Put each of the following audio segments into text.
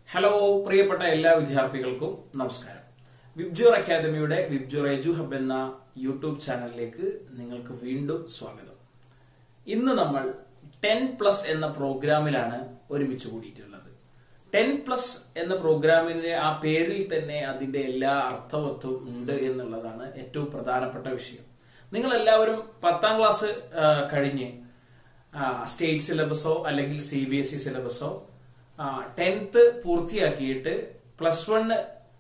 hello പ്രിയപ്പെട്ട എല്ലാ വിദ്യാർത്ഥികൾക്കും നമസ്കാരം വിബ്ജൂർ അക്കാദമിയുടെ വിബ്ജൂർ എജു ഹബ് എന്ന യൂട്യൂബ് ചാനലിലേക്ക് നിങ്ങൾക്ക് വീണ്ടും സ്വാഗതം ഇന്ന് നമ്മൾ ടെൻ പ്ലസ് എന്ന പ്രോഗ്രാമിലാണ് ഒരുമിച്ച് കൂടിയിട്ടുള്ളത് ടെൻ പ്ലസ് എന്ന പ്രോഗ്രാമിന്റെ ആ പേരിൽ തന്നെ അതിന്റെ എല്ലാ അർത്ഥവത്വം ഉണ്ട് എന്നുള്ളതാണ് ഏറ്റവും പ്രധാനപ്പെട്ട വിഷയം നിങ്ങൾ എല്ലാവരും പത്താം ക്ലാസ് ആ, കഴിഞ്ഞ് സ്റ്റേറ്റ് സിലബസോ അല്ലെങ്കിൽ സി ബി എസ് ഇ സിലബസോ ടെൻത്ത് പൂർത്തിയാക്കിയിട്ട് പ്ലസ് വണ്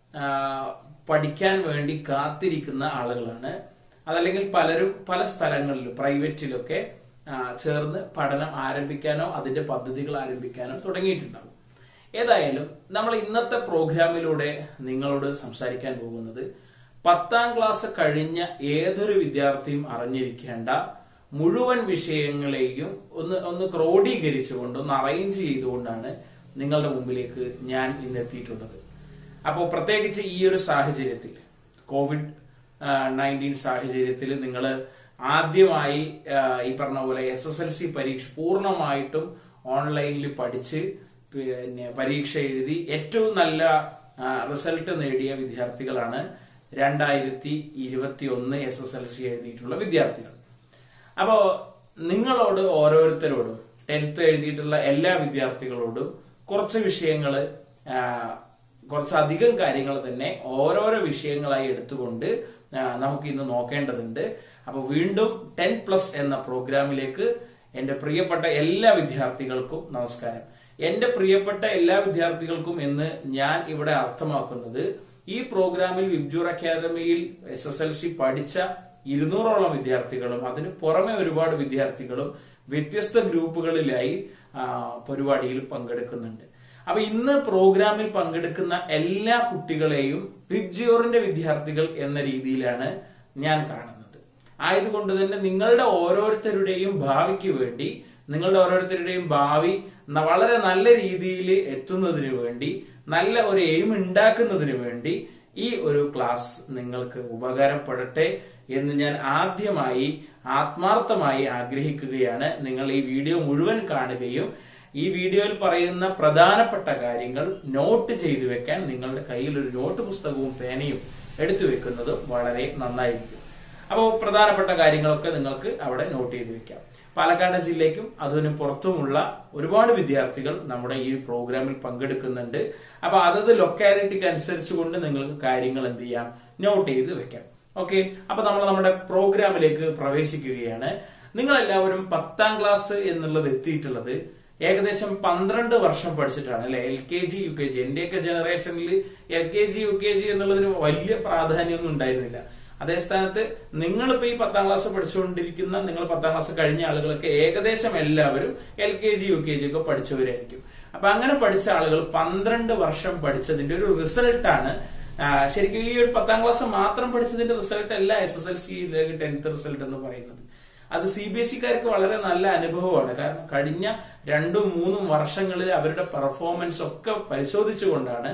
പഠിക്കാൻ വേണ്ടി കാത്തിരിക്കുന്ന ആളുകളാണ് അതല്ലെങ്കിൽ പലരും പല സ്ഥലങ്ങളിലും പ്രൈവറ്റിലൊക്കെ ആ, ചേർന്ന് പഠനം ആരംഭിക്കാനോ അതിന്റെ പദ്ധതികൾ ആരംഭിക്കാനോ തുടങ്ങിയിട്ടുണ്ടാവും ഏതായാലും നമ്മൾ ഇന്നത്തെ പ്രോഗ്രാമിലൂടെ നിങ്ങളോട് സംസാരിക്കാൻ പോകുന്നത് പത്താം ക്ലാസ് കഴിഞ്ഞ ഏതൊരു വിദ്യാർത്ഥിയും അറിഞ്ഞിരിക്കേണ്ട മുഴുവൻ വിഷയങ്ങളെയും ഒന്ന് ഒന്ന് ക്രോഡീകരിച്ചുകൊണ്ട് ഒന്ന് അറേഞ്ച് ചെയ്തുകൊണ്ടാണ് നിങ്ങളുടെ മുമ്പിലേക്ക് ഞാൻ ഇന്ന് എത്തിയിട്ടുള്ളത് അപ്പോൾ പ്രത്യേകിച്ച് ഈ ഒരു സാഹചര്യത്തിൽ കോവിഡ് നയൻറ്റീൻ സാഹചര്യത്തിൽ നിങ്ങൾ ആദ്യമായി ആ, ഈ പറഞ്ഞ പോലെ എസ് എസ് എൽ സി പരീക്ഷ പൂർണ്ണമായിട്ടും ഓൺലൈനിൽ പഠിച്ച് പിന്നെ പരീക്ഷ എഴുതി ഏറ്റവും നല്ല റിസൾട്ട് നേടിയ വിദ്യാർത്ഥികളാണ് രണ്ടായിരത്തി ഇരുപത്തി ഒന്ന് എസ് എസ് എൽ സി എഴുതിയിട്ടുള്ള വിദ്യാർത്ഥികൾ അപ്പോ നിങ്ങളോട് ഓരോരുത്തരോടും ടെൻത്ത് എഴുതിയിട്ടുള്ള എല്ലാ വിദ്യാർത്ഥികളോടും കുറച്ച് വിഷയങ്ങള് ആ, കുറച്ചധികം കാര്യങ്ങൾ തന്നെ ഓരോരോ വിഷയങ്ങളായി എടുത്തുകൊണ്ട് ആ, നമുക്ക് ഇന്ന് നോക്കേണ്ടതുണ്ട് അപ്പൊ വീണ്ടും ടെൻ പ്ലസ് എന്ന പ്രോഗ്രാമിലേക്ക് എന്റെ പ്രിയപ്പെട്ട എല്ലാ വിദ്യാർത്ഥികൾക്കും നമസ്കാരം എന്റെ പ്രിയപ്പെട്ട എല്ലാ വിദ്യാർത്ഥികൾക്കും എന്ന് ഞാൻ ഇവിടെ അർത്ഥമാക്കുന്നത് ഈ പ്രോഗ്രാമിൽ വിബ്ജൂർ അക്കാദമിയിൽ എസ് എസ് എൽ സി പഠിച്ച ഇരുന്നൂറോളം വിദ്യാർത്ഥികളും അതിന് പുറമെ ഒരുപാട് വിദ്യാർത്ഥികളും വ്യത്യസ്ത ഗ്രൂപ്പുകളിലായി ആ, പരിപാടിയിൽ പങ്കെടുക്കുന്നുണ്ട് അപ്പൊ ഇന്ന് പ്രോഗ്രാമിൽ പങ്കെടുക്കുന്ന എല്ലാ കുട്ടികളെയും വിബ്ജിയോറിന്റെ വിദ്യാർത്ഥികൾ എന്ന രീതിയിലാണ് ഞാൻ കാണുന്നത് ആയതുകൊണ്ട് തന്നെ നിങ്ങളുടെ ഓരോരുത്തരുടെയും ഭാവിക്ക് വേണ്ടി നിങ്ങളുടെ ഓരോരുത്തരുടെയും ഭാവി ന- വളരെ നല്ല രീതിയിൽ എത്തുന്നതിന് വേണ്ടി നല്ല ഒരു എയിം ഉണ്ടാക്കുന്നതിന് വേണ്ടി ഈ ഒരു ക്ലാസ് നിങ്ങൾക്ക് ഉപകാരപ്പെടട്ടെ എന്ന് ഞാൻ ആദ്യമായി ആത്മാർത്ഥമായി ആഗ്രഹിക്കുകയാണ് നിങ്ങൾ ഈ വീഡിയോ മുഴുവൻ കാണുകയും ഈ വീഡിയോയിൽ പറയുന്ന പ്രധാനപ്പെട്ട കാര്യങ്ങൾ നോട്ട് ചെയ്തു വെക്കാൻ നിങ്ങളുടെ കയ്യിൽ ഒരു നോട്ട് പുസ്തകവും പേനയും എടുത്തു വെക്കുന്നത് വളരെ നന്നായിരിക്കും അപ്പോൾ പ്രധാനപ്പെട്ട കാര്യങ്ങളൊക്കെ നിങ്ങൾക്ക് അവിടെ നോട്ട് ചെയ്ത് വെക്കാം പാലക്കാട് ജില്ലയ്ക്കും അതിന് പുറത്തുമുള്ള ഒരുപാട് വിദ്യാർത്ഥികൾ നമ്മുടെ ഈ പ്രോഗ്രാമിൽ പങ്കെടുക്കുന്നുണ്ട് അപ്പൊ അതത് ലൊക്കാലിറ്റിക്ക് അനുസരിച്ചുകൊണ്ട് നിങ്ങൾക്ക് കാര്യങ്ങൾ എന്ത് ചെയ്യാം നോട്ട് ചെയ്ത് വെക്കാം ഓക്കെ അപ്പൊ നമ്മൾ നമ്മുടെ പ്രോഗ്രാമിലേക്ക് പ്രവേശിക്കുകയാണ് നിങ്ങൾ എല്ലാവരും പത്താം ക്ലാസ് എന്നുള്ളത് എത്തിയിട്ടുള്ളത് ഏകദേശം പന്ത്രണ്ട് വർഷം പഠിച്ചിട്ടാണ് അല്ലെ L K G U K G എന്റെയൊക്കെ ജനറേഷനിൽ L K G U K G എന്നുള്ളതിന് വലിയ പ്രാധാന്യമൊന്നും ഉണ്ടായിരുന്നില്ല അതേ സ്ഥാനത്ത് നിങ്ങളിപ്പോ ഈ പത്താം ക്ലാസ് പഠിച്ചുകൊണ്ടിരിക്കുന്ന നിങ്ങൾ പത്താം ക്ലാസ് കഴിഞ്ഞ ആളുകളൊക്കെ ഏകദേശം എല്ലാവരും L K G U K G ഒക്കെ പഠിച്ചവരായിരിക്കും അപ്പൊ അങ്ങനെ പഠിച്ച ആളുകൾ പന്ത്രണ്ട് വർഷം പഠിച്ചതിന്റെ ഒരു റിസൾട്ടാണ് ശരിക്കും ഈ ഒരു പത്താം ക്ലാസ് മാത്രം പഠിച്ചതിന്റെ റിസൾട്ട് അല്ല S S L C tenth result എന്ന് പറയുന്നത് അത് സി ബി എസ് ഇക്കാർക്ക് വളരെ നല്ല അനുഭവമാണ് കാരണം കഴിഞ്ഞ രണ്ടും മൂന്നും വർഷങ്ങളിൽ അവരുടെ പെർഫോമൻസ് ഒക്കെ പരിശോധിച്ചുകൊണ്ടാണ്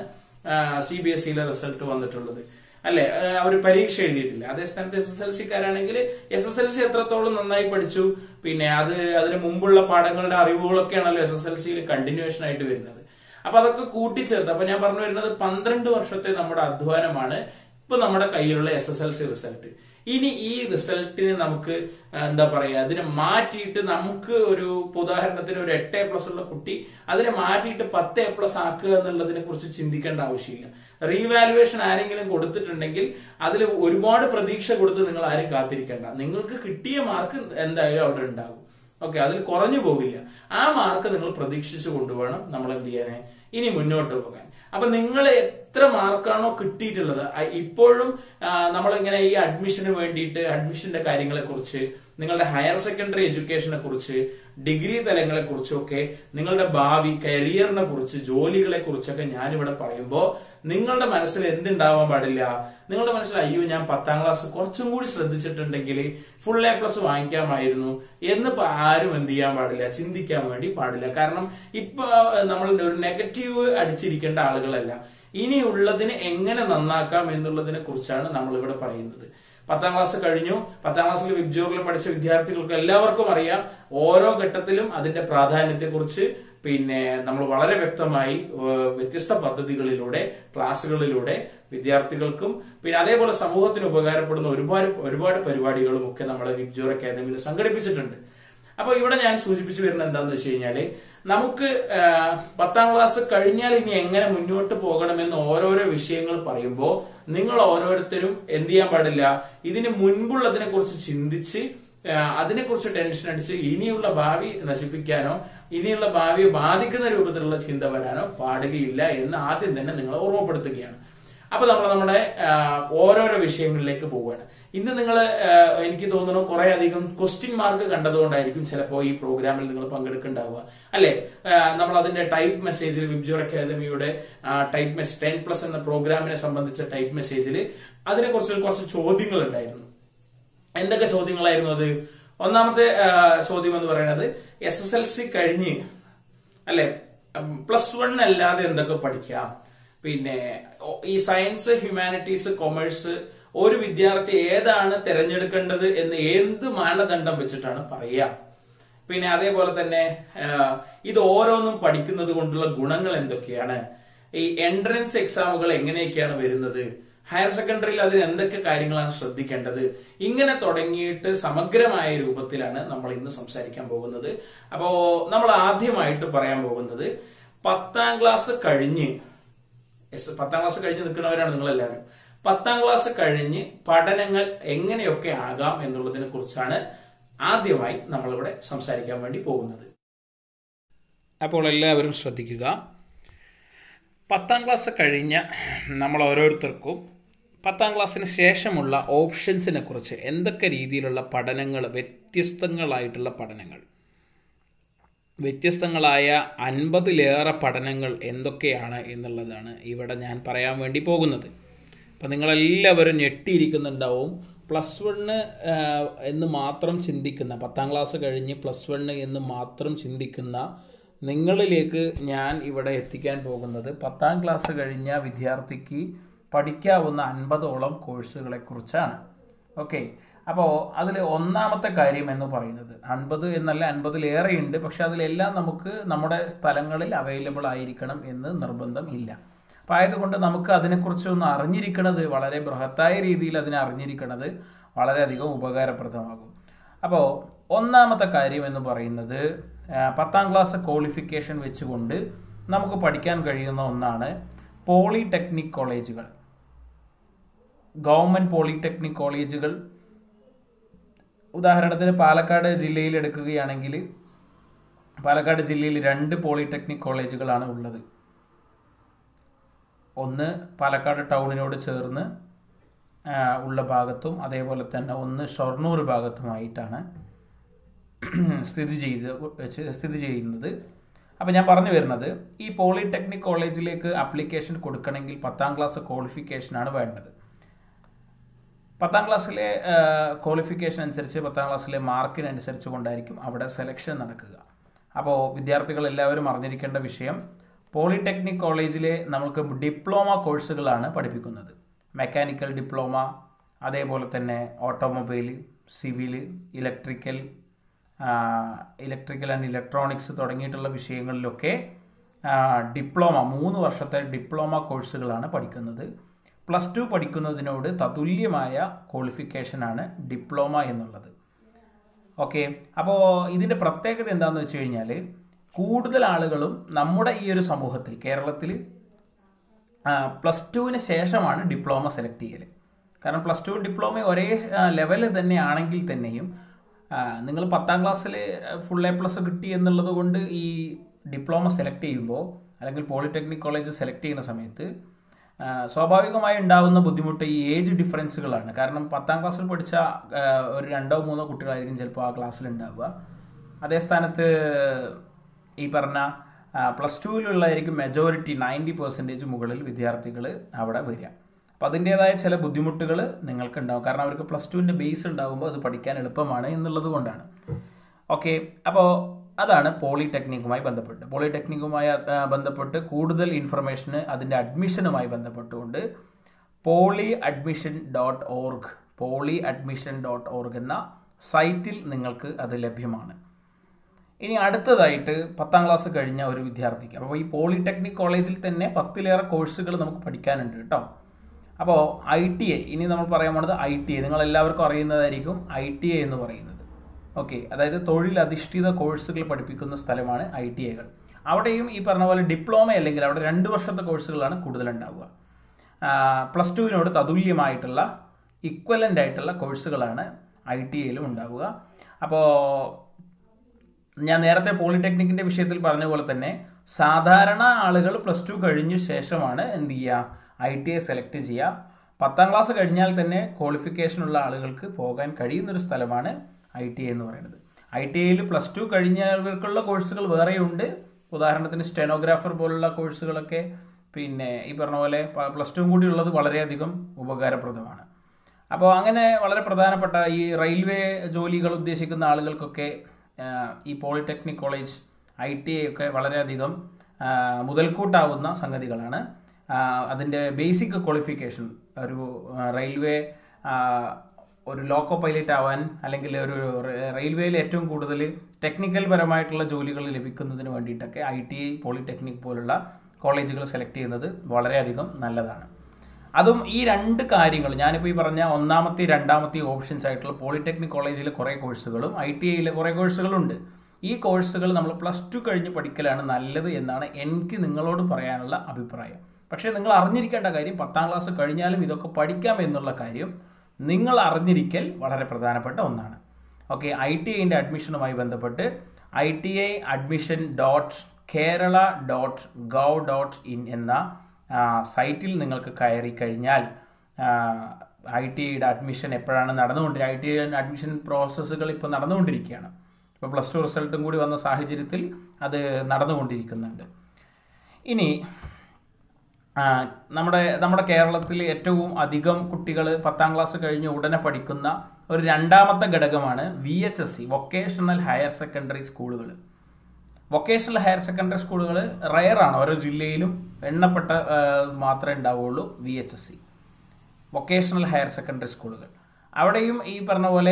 സി ബി എസ് ഇയിലെ റിസൾട്ട് വന്നിട്ടുള്ളത് അല്ലെ അവർ പരീക്ഷ എഴുതിയിട്ടില്ല അതേ സ്ഥാനത്ത് എസ് എസ് എൽ സിക്കാരാണെങ്കിൽ എസ് എസ് എൽ സി എത്രത്തോളം നന്നായി പഠിച്ചു പിന്നെ അത് അതിന് മുമ്പുള്ള പാഠങ്ങളുടെ അറിവുകളൊക്കെയാണല്ലോ എസ് എസ് എൽ സിയിൽ കണ്ടിന്യൂഷൻ ആയിട്ട് വരുന്നത് അപ്പൊ അതൊക്കെ കൂട്ടിച്ചേർത്ത് അപ്പൊ ഞാൻ പറഞ്ഞു വരുന്നത് പന്ത്രണ്ട് വർഷത്തെ നമ്മുടെ അധ്വാനമാണ് ഇപ്പൊ നമ്മുടെ കയ്യിലുള്ള S S L C result ഇനി ഈ റിസൾട്ടിനെ നമുക്ക് ആ, എന്താ പറയാ അതിനെ മാറ്റിയിട്ട് നമുക്ക് ഒരു ഇപ്പൊ ഉദാഹരണത്തിന് ഒരു എട്ട് എ പ്ലസ് ഉള്ള കുട്ടി അതിനെ മാറ്റിയിട്ട് പത്ത് എ പ്ലസ് ആക്കുക എന്നുള്ളതിനെ കുറിച്ച് ചിന്തിക്കേണ്ട ആവശ്യമില്ല റീവാലുവേഷൻ ആരെങ്കിലും കൊടുത്തിട്ടുണ്ടെങ്കിൽ അതിൽ ഒരുപാട് പ്രതീക്ഷ കൊടുത്ത് നിങ്ങൾ ആരും കാത്തിരിക്കേണ്ട നിങ്ങൾക്ക് കിട്ടിയ മാർക്ക് എന്തായാലും അവിടെ ഉണ്ടാകും ഓക്കെ അതിൽ കുറഞ്ഞു പോകില്ല ആ മാർക്ക് നിങ്ങൾ പ്രതീക്ഷിച്ചു കൊണ്ടുവേണം നമ്മൾ എന്ത് ചെയ്യാൻ ഇനി മുന്നോട്ട് പോകാൻ അപ്പൊ നിങ്ങൾ എത്ര മാർക്കാണോ കിട്ടിയിട്ടുള്ളത് അ- ഇപ്പോഴും ആ, നമ്മളിങ്ങനെ ഈ അഡ്മിഷന് വേണ്ടിയിട്ട് അഡ്മിഷന്റെ കാര്യങ്ങളെ കുറിച്ച് നിങ്ങളുടെ ഹയർ സെക്കൻഡറി എഡ്യൂക്കേഷനെ കുറിച്ച് ഡിഗ്രി തലങ്ങളെ കുറിച്ചൊക്കെ നിങ്ങളുടെ ഭാവി കരിയറിനെ കുറിച്ച് ജോലികളെ കുറിച്ചൊക്കെ ഞാനിവിടെ പറയുമ്പോൾ നിങ്ങളുടെ മനസ്സിൽ എന്തുണ്ടാവാൻ പാടില്ല നിങ്ങളുടെ മനസ്സിൽ അയ്യോ ഞാൻ പത്താം ക്ലാസ് കുറച്ചും കൂടി ശ്രദ്ധിച്ചിട്ടുണ്ടെങ്കിൽ ഫുൾ എ പ്ലസ് വാങ്ങിക്കാമായിരുന്നു എന്ന് ഇപ്പൊ ആരും എന്ത് ചെയ്യാൻ പാടില്ല ചിന്തിക്കാൻ വേണ്ടി പാടില്ല കാരണം ഇപ്പൊ നമ്മൾ ഒരു നെഗറ്റീവ് അടിച്ചിരിക്കേണ്ട ആളുകളല്ല ഇനിയുള്ളതിനെ എങ്ങനെ നന്നാക്കാം എന്നുള്ളതിനെ കുറിച്ചാണ് നമ്മൾ ഇവിടെ പറയുന്നത് പത്താം ക്ലാസ് കഴിഞ്ഞു പത്താം ക്ലാസ്സിൽ വിബ്ജോറിൽ പഠിച്ച വിദ്യാർത്ഥികൾക്ക് എല്ലാവർക്കും അറിയാം ഓരോ ഘട്ടത്തിലും അതിന്റെ പ്രാധാന്യത്തെക്കുറിച്ച് പിന്നെ നമ്മൾ വളരെ വ്യക്തമായി ഏഹ്, വ്യത്യസ്ത പദ്ധതികളിലൂടെ ക്ലാസ്സുകളിലൂടെ വിദ്യാർത്ഥികൾക്കും പിന്നെ അതേപോലെ സമൂഹത്തിന് ഉപകാരപ്പെടുന്ന ഒരുപാട് ഒരുപാട് പരിപാടികളും ഒക്കെ നമ്മൾ വിബ്ജോർ അക്കാദമിയിൽ സംഘടിപ്പിച്ചിട്ടുണ്ട് അപ്പൊ ഇവിടെ ഞാൻ സൂചിപ്പിച്ചു വരുന്നത് എന്താണെന്ന് വെച്ച് കഴിഞ്ഞാല് നമുക്ക് ആ, പത്താം ക്ലാസ് കഴിഞ്ഞാൽ ഇനി എങ്ങനെ മുന്നോട്ട് പോകണമെന്ന് ഓരോരോ വിഷയങ്ങൾ പറയുമ്പോൾ നിങ്ങൾ ഓരോരുത്തരും എന്ത് ചെയ്യാൻ പാടില്ല ഇതിന് മുൻപുള്ളതിനെ കുറിച്ച് ചിന്തിച്ച് ആ, അതിനെക്കുറിച്ച് ടെൻഷൻ അടിച്ച് ഇനിയുള്ള ഭാവി നശിപ്പിക്കാനോ ഇനിയുള്ള ഭാവിയെ ബാധിക്കുന്ന രൂപത്തിലുള്ള ചിന്ത വരാനോ പാടുകയില്ല എന്ന് ആദ്യം തന്നെ നിങ്ങളെ ഓർമ്മപ്പെടുത്തുകയാണ് അപ്പൊ നമ്മൾ നമ്മുടെ ആ, ഓരോരോ വിഷയങ്ങളിലേക്ക് പോവുകയാണ് ഇന്ന് നിങ്ങൾ എനിക്ക് തോന്നുന്നു കുറെ അധികം ക്വസ്റ്റ്യൻ മാർക്ക് കണ്ടതുകൊണ്ടായിരിക്കും ചിലപ്പോൾ ഈ പ്രോഗ്രാമിൽ നിങ്ങൾ പങ്കെടുക്കുന്നുണ്ടാവുക അല്ലെ നമ്മൾ അതിന്റെ ടൈപ്പ് മെസ്സേജിൽ വിബ്ജോർ അക്കാദമിയുടെ ടൈപ്പ് മെസ്സേജ് ടെൻ പ്ലസ് എന്ന പ്രോഗ്രാമിനെ സംബന്ധിച്ച ടൈപ്പ് മെസ്സേജിൽ അതിനെ കുറിച്ച് കുറച്ച് ചോദ്യങ്ങൾ ഉണ്ടായിരുന്നു എന്തൊക്കെ ചോദ്യങ്ങളായിരുന്നു അത് ഒന്നാമത്തെ ആ, ചോദ്യം എന്ന് പറയുന്നത് എസ് എസ് എൽ സി കഴിഞ്ഞ് അല്ലെ പ്ലസ് വൺ അല്ലാതെ എന്തൊക്കെ പഠിക്കാം പിന്നെ ഒ- ഈ സയൻസ് ഹ്യൂമാനിറ്റീസ് കൊമേഴ്സ് ഒരു വിദ്യാർത്ഥി ഏതാണ് തിരഞ്ഞെടുക്കേണ്ടത് എന്ന് എന്ത് മാനദണ്ഡം വെച്ചിട്ടാണ് പറയുക പിന്നെ അതേപോലെ തന്നെ ആ, ഇത് ഓരോന്നും പഠിക്കുന്നത് കൊണ്ടുള്ള ഗുണങ്ങൾ എന്തൊക്കെയാണ് ഈ എൻട്രൻസ് എക്സാമുകൾ എങ്ങനെയൊക്കെയാണ് വരുന്നത് ഹയർ സെക്കൻഡറിയിൽ അതിൽ എന്തൊക്കെ കാര്യങ്ങളാണ് ശ്രദ്ധിക്കേണ്ടത് ഇങ്ങനെ തുടങ്ങിയിട്ട് സമഗ്രമായ രൂപത്തിലാണ് നമ്മൾ ഇന്ന് സംസാരിക്കാൻ പോകുന്നത് അപ്പോ നമ്മൾ ആദ്യമായിട്ട് പറയാൻ പോകുന്നത് പത്താം ക്ലാസ് കഴിഞ്ഞ് എസ് പത്താം ക്ലാസ് കഴിഞ്ഞ് നിൽക്കുന്നവരാണ് നിങ്ങൾ എല്ലാവരും പത്താം ക്ലാസ് കഴിഞ്ഞ് പഠനങ്ങൾ എങ്ങനെയൊക്കെ ആകാം എന്നുള്ളതിനെ കുറിച്ചാണ് ആദ്യമായി നമ്മളിവിടെ സംസാരിക്കാൻ വേണ്ടി പോകുന്നത് അപ്പോൾ എല്ലാവരും ശ്രദ്ധിക്കുക പത്താം ക്ലാസ് കഴിഞ്ഞ നമ്മൾ ഓരോരുത്തർക്കും പത്താം ക്ലാസ്സിന് ശേഷമുള്ള ഓപ്ഷൻസിനെ കുറിച്ച് എന്തൊക്കെ രീതിയിലുള്ള പഠനങ്ങൾ വ്യത്യസ്തങ്ങളായിട്ടുള്ള പഠനങ്ങൾ വ്യത്യസ്തങ്ങളായ അൻപതിലേറെ പഠനങ്ങൾ എന്തൊക്കെയാണ് എന്നുള്ളതാണ് ഇവിടെ ഞാൻ പറയാൻ വേണ്ടി പോകുന്നത് അപ്പം നിങ്ങളെല്ലാവരും ഞെട്ടിയിരിക്കുന്നുണ്ടാവും പ്ലസ് വണ്ണ് എന്ന് മാത്രം ചിന്തിക്കുന്ന പത്താം ക്ലാസ് കഴിഞ്ഞ് പ്ലസ് വണ്ണ് എന്ന് മാത്രം ചിന്തിക്കുന്ന നിങ്ങളിലേക്ക് ഞാൻ ഇവിടെ എത്തിക്കാൻ പോകുന്നത് പത്താം ക്ലാസ് കഴിഞ്ഞ വിദ്യാർത്ഥിക്ക് പഠിക്കാവുന്ന അൻപതോളം കോഴ്സുകളെ കുറിച്ചാണ് ഓക്കെ അപ്പോൾ അതിൽ ഒന്നാമത്തെ കാര്യം എന്ന് പറയുന്നത് അൻപത് എന്നല്ല അൻപതിലേറെ ഉണ്ട് പക്ഷെ അതിലെല്ലാം നമുക്ക് നമ്മുടെ സ്ഥലങ്ങളിൽ അവൈലബിൾ ആയിരിക്കണം എന്ന് നിർബന്ധം ഇല്ല അപ്പോൾ ആയതുകൊണ്ട് നമുക്ക് അതിനെക്കുറിച്ച് ഒന്ന് അറിഞ്ഞിരിക്കുന്നത് വളരെ ബൃഹത്തായ രീതിയിൽ അതിനെ അറിഞ്ഞിരിക്കുന്നത് വളരെയധികം ഉപകാരപ്രദമാകും അപ്പോൾ ഒന്നാമത്തെ കാര്യം എന്ന് പറയുന്നത് ആ, പത്താം ക്ലാസ് ക്വാളിഫിക്കേഷൻ വെച്ചുകൊണ്ട് നമുക്ക് പഠിക്കാൻ കഴിയുന്ന ഒന്നാണ് പോളിടെക്നിക് കോളേജുകൾ ഗവൺമെൻറ് പോളിടെക്നിക് കോളേജുകൾ ഉദാഹരണത്തിന് പാലക്കാട് ജില്ലയിൽ എടുക്കുകയാണെങ്കിൽ പാലക്കാട് ജില്ലയിൽ രണ്ട് പോളിടെക്നിക് കോളേജുകളാണ് ഉള്ളത് ഒന്ന് പാലക്കാട് ടൗണിനോട് ചേർന്ന് ആ, ഉള്ള ഭാഗത്തും അതേപോലെ തന്നെ ഒന്ന് ഷൊർണൂർ ഭാഗത്തുമായിട്ടാണ് സ്ഥിതി ചെയ്ത് വെച്ച് സ്ഥിതി ചെയ്യുന്നത് അപ്പോൾ ഞാൻ പറഞ്ഞു വരുന്നത് ഈ പോളിടെക്നിക് കോളേജിലേക്ക് അപ്ലിക്കേഷൻ കൊടുക്കണമെങ്കിൽ പത്താം ക്ലാസ് ക്വാളിഫിക്കേഷനാണ് വേണ്ടത് പത്താം ക്ലാസ്സിലെ ക്വാളിഫിക്കേഷൻ അനുസരിച്ച് പത്താം ക്ലാസ്സിലെ മാർക്കിനനുസരിച്ച് കൊണ്ടായിരിക്കും അവിടെ സെലക്ഷൻ നടക്കുക അപ്പോൾ വിദ്യാർത്ഥികൾ എല്ലാവരും അറിഞ്ഞിരിക്കേണ്ട വിഷയം പോളിടെക്നിക് കോളേജിലെ നമുക്ക് ഡിപ്ലോമ കോഴ്സുകളാണ് പഠിപ്പിക്കുന്നത് മെക്കാനിക്കൽ ഡിപ്ലോമ അതേപോലെ തന്നെ automobile civil electrical electrical and electronics തുടങ്ങിയിട്ടുള്ള വിഷയങ്ങളിലൊക്കെ ആ, ഡിപ്ലോമ മൂന്ന് വർഷത്തെ ഡിപ്ലോമ കോഴ്സുകളാണ് പഠിക്കുന്നത് പ്ലസ് ടു പഠിക്കുന്നതിനോട് തതുല്യമായ ക്വാളിഫിക്കേഷനാണ് ഡിപ്ലോമ എന്നുള്ളത് ഓക്കെ അപ്പോൾ ഇതിൻ്റെ പ്രത്യേകത എന്താണെന്ന് വെച്ച് കഴിഞ്ഞാൽ കൂടുതൽ ആളുകളും നമ്മുടെ ഈ ഒരു സമൂഹത്തിൽ കേരളത്തിൽ പ്ലസ് ടുവിന് ശേഷമാണ് ഡിപ്ലോമ സെലക്ട് ചെയ്യൽ കാരണം പ്ലസ് ടുവും ഡിപ്ലോമയും ഒരേ ലെവലിൽ തന്നെ ആണെങ്കിൽ തന്നെയും നിങ്ങൾ പത്താം ക്ലാസ്സിൽ ഫുൾ എ പ്ലസ് കിട്ടി എന്നുള്ളത് കൊണ്ട് ഈ ഡിപ്ലോമ സെലക്ട് ചെയ്യുമ്പോൾ അല്ലെങ്കിൽ പോളിടെക്നിക് കോളേജ് സെലക്ട് ചെയ്യുന്ന സമയത്ത് ആ, സ്വാഭാവികമായി ഉണ്ടാകുന്ന ബുദ്ധിമുട്ട് ഈ ഏജ് ഡിഫറൻസുകളാണ് കാരണം പത്താം ക്ലാസ്സിൽ പഠിച്ച ആ, ഒരു രണ്ടോ മൂന്നോ കുട്ടികളായിരിക്കും ചിലപ്പോൾ ആ ക്ലാസ്സിൽ ഉണ്ടാവുക അതേ സ്ഥാനത്ത് ഈ പറഞ്ഞ പ്ലസ് ടുവിലുള്ളതായിരിക്കും മെജോറിറ്റി നയൻറ്റി പെർസെൻറ്റേജ് മുകളിൽ വിദ്യാർത്ഥികൾ അവിടെ വരിക അപ്പോൾ അതിൻ്റേതായ ചില ബുദ്ധിമുട്ടുകൾ നിങ്ങൾക്ക് ഉണ്ടാവും കാരണം അവർക്ക് പ്ലസ് ടുവിൻ്റെ ബേസ് ഉണ്ടാകുമ്പോൾ അത് പഠിക്കാൻ എളുപ്പമാണ് എന്നുള്ളത് കൊണ്ടാണ് ഓക്കെ അപ്പോൾ അതാണ് പോളിടെക്നിക്കുമായി ബന്ധപ്പെട്ട് പോളിടെക്നിക്കുമായി ആ, ബന്ധപ്പെട്ട് കൂടുതൽ ഇൻഫർമേഷന് അതിൻ്റെ അഡ്മിഷനുമായി ബന്ധപ്പെട്ടുകൊണ്ട് poly admission dot org poly admission dot org എന്ന സൈറ്റിൽ നിങ്ങൾക്ക് അത് ലഭ്യമാണ് ഇനി അടുത്തതായിട്ട് പത്താം ക്ലാസ് കഴിഞ്ഞ ഒരു വിദ്യാർത്ഥിക്ക് അപ്പോൾ ഈ പോളിടെക്നിക് കോളേജിൽ തന്നെ പത്തിലേറെ കോഴ്സുകൾ നമുക്ക് പഠിക്കാനുണ്ട് കേട്ടോ അപ്പോൾ ഐ ടി ഐ ഇനി നമ്മൾ പറയാൻ പോണത് ഐ ടി ഐ നിങ്ങൾ എല്ലാവർക്കും അറിയുന്നതായിരിക്കും ഐ ടി ഐ എന്ന് പറയുന്നത് ഓക്കെ അതായത് തൊഴിലധിഷ്ഠിത കോഴ്സുകൾ പഠിപ്പിക്കുന്ന സ്ഥലമാണ് ഐ ടി ഐകൾ അവിടെയും ഈ പറഞ്ഞ പോലെ ഡിപ്ലോമ അല്ലെങ്കിൽ അവിടെ രണ്ട് വർഷത്തെ കോഴ്സുകളാണ് കൂടുതലുണ്ടാവുക പ്ലസ് ടുവിനോട് തതുല്യമായിട്ടുള്ള ഇക്വലൻ്റ് ആയിട്ടുള്ള കോഴ്സുകളാണ് ഐ ടി ഐയിലും ഉണ്ടാവുക അപ്പോൾ ഞാൻ നേരത്തെ പോളിടെക്നിക്കിൻ്റെ വിഷയത്തിൽ പറഞ്ഞ പോലെ തന്നെ സാധാരണ ആളുകൾ പ്ലസ് ടു കഴിഞ്ഞ ശേഷമാണ് എന്ത് ചെയ്യുക ഐ ടി ഐ സെലക്ട് ചെയ്യുക പത്താം ക്ലാസ് കഴിഞ്ഞാൽ തന്നെ ക്വാളിഫിക്കേഷൻ ഉള്ള ആളുകൾക്ക് പോകാൻ കഴിയുന്നൊരു സ്ഥലമാണ് ഐ ടി ഐ എന്ന് പറയുന്നത് ഐ ടി ഐയിൽ പ്ലസ് ടു കഴിഞ്ഞവർക്കുള്ള കോഴ്സുകൾ വേറെയുണ്ട് ഉദാഹരണത്തിന് സ്റ്റെനോഗ്രാഫർ പോലുള്ള കോഴ്സുകളൊക്കെ പിന്നെ ഈ പറഞ്ഞ പോലെ പ്ലസ് ടുവും കൂടി ഉള്ളത് വളരെയധികം ഉപകാരപ്രദമാണ് അപ്പോൾ അങ്ങനെ വളരെ പ്രധാനപ്പെട്ട ഈ റെയിൽവേ ജോലികൾ ഉദ്ദേശിക്കുന്ന ആളുകൾക്കൊക്കെ ഈ polytechnic college I T I ഒക്കെ വളരെയധികം മുതൽക്കൂട്ടാവുന്ന സംഗതികളാണ് അതിൻ്റെ ബേസിക് ക്വാളിഫിക്കേഷൻ ഒരു റെയിൽവേ ഒരു ലോക്കോ പൈലറ്റ് ആവാൻ അല്ലെങ്കിൽ ഒരു റെയിൽവേയിൽ ഏറ്റവും കൂടുതൽ ടെക്നിക്കൽ പരമായിട്ടുള്ള ജോലികൾ ലഭിക്കുന്നതിന് വേണ്ടിയിട്ടൊക്കെ ഐ ടി ഐ പോളിടെക്നിക് പോലുള്ള കോളേജുകൾ സെലക്ട് ചെയ്യുന്നത് വളരെയധികം നല്ലതാണ് അതും ഈ രണ്ട് കാര്യങ്ങൾ ഞാനിപ്പോൾ ഈ പറഞ്ഞ ഒന്നാമത്തെ രണ്ടാമത്തെ ഓപ്ഷൻസ് ആയിട്ടുള്ള പോളിടെക്നിക് കോളേജിലെ കുറേ കോഴ്സുകളും ഐ ടി ഐയിലെ കുറേ കോഴ്സുകളുണ്ട് ഈ കോഴ്സുകൾ നമ്മൾ പ്ലസ് ടു കഴിഞ്ഞ് പഠിക്കലാണ് നല്ലത് എന്നാണ് എനിക്ക് നിങ്ങളോട് പറയാനുള്ള അഭിപ്രായം പക്ഷേ നിങ്ങൾ അറിഞ്ഞിരിക്കേണ്ട കാര്യം പത്താം ക്ലാസ് കഴിഞ്ഞാലും ഇതൊക്കെ പഠിക്കാം എന്നുള്ള കാര്യം നിങ്ങൾ അറിഞ്ഞിരിക്കൽ വളരെ പ്രധാനപ്പെട്ട ഒന്നാണ് ഓക്കെ ഐ ടി ഐൻ്റെ അഡ്മിഷനുമായി ബന്ധപ്പെട്ട് I T I admission dot Kerala dot gov dot in എന്ന സൈറ്റിൽ നിങ്ങൾക്ക് കയറി കഴിഞ്ഞാൽ ഐ ടി ഐയുടെ അഡ്മിഷൻ എപ്പോഴാണ് നടന്നുകൊണ്ടിരിക്കുക ഐ ടി ഐ അഡ്മിഷൻ പ്രോസസ്സുകൾ ഇപ്പോൾ നടന്നുകൊണ്ടിരിക്കുകയാണ് ഇപ്പോൾ പ്ലസ് ടു റിസൾട്ടും കൂടി വന്ന സാഹചര്യത്തിൽ അത് നടന്നുകൊണ്ടിരിക്കുന്നുണ്ട് ഇനി നമ്മുടെ നമ്മുടെ കേരളത്തിൽ ഏറ്റവും അധികം കുട്ടികൾ പത്താം ക്ലാസ് കഴിഞ്ഞ് ഉടനെ പഠിക്കുന്ന ഒരു രണ്ടാമത്തെ ഘടകമാണ് V H S C vocational higher secondary സ്കൂളുകൾ വൊക്കേഷണൽ ഹയർ സെക്കൻഡറി സ്കൂളുകൾ റയറാണ് ഓരോ ജില്ലയിലും എണ്ണപ്പെട്ട മാത്രമേ ഉണ്ടാവുകയുള്ളൂ V H S C vocational higher secondary സ്കൂളുകൾ അവിടെയും ഈ പറഞ്ഞ പോലെ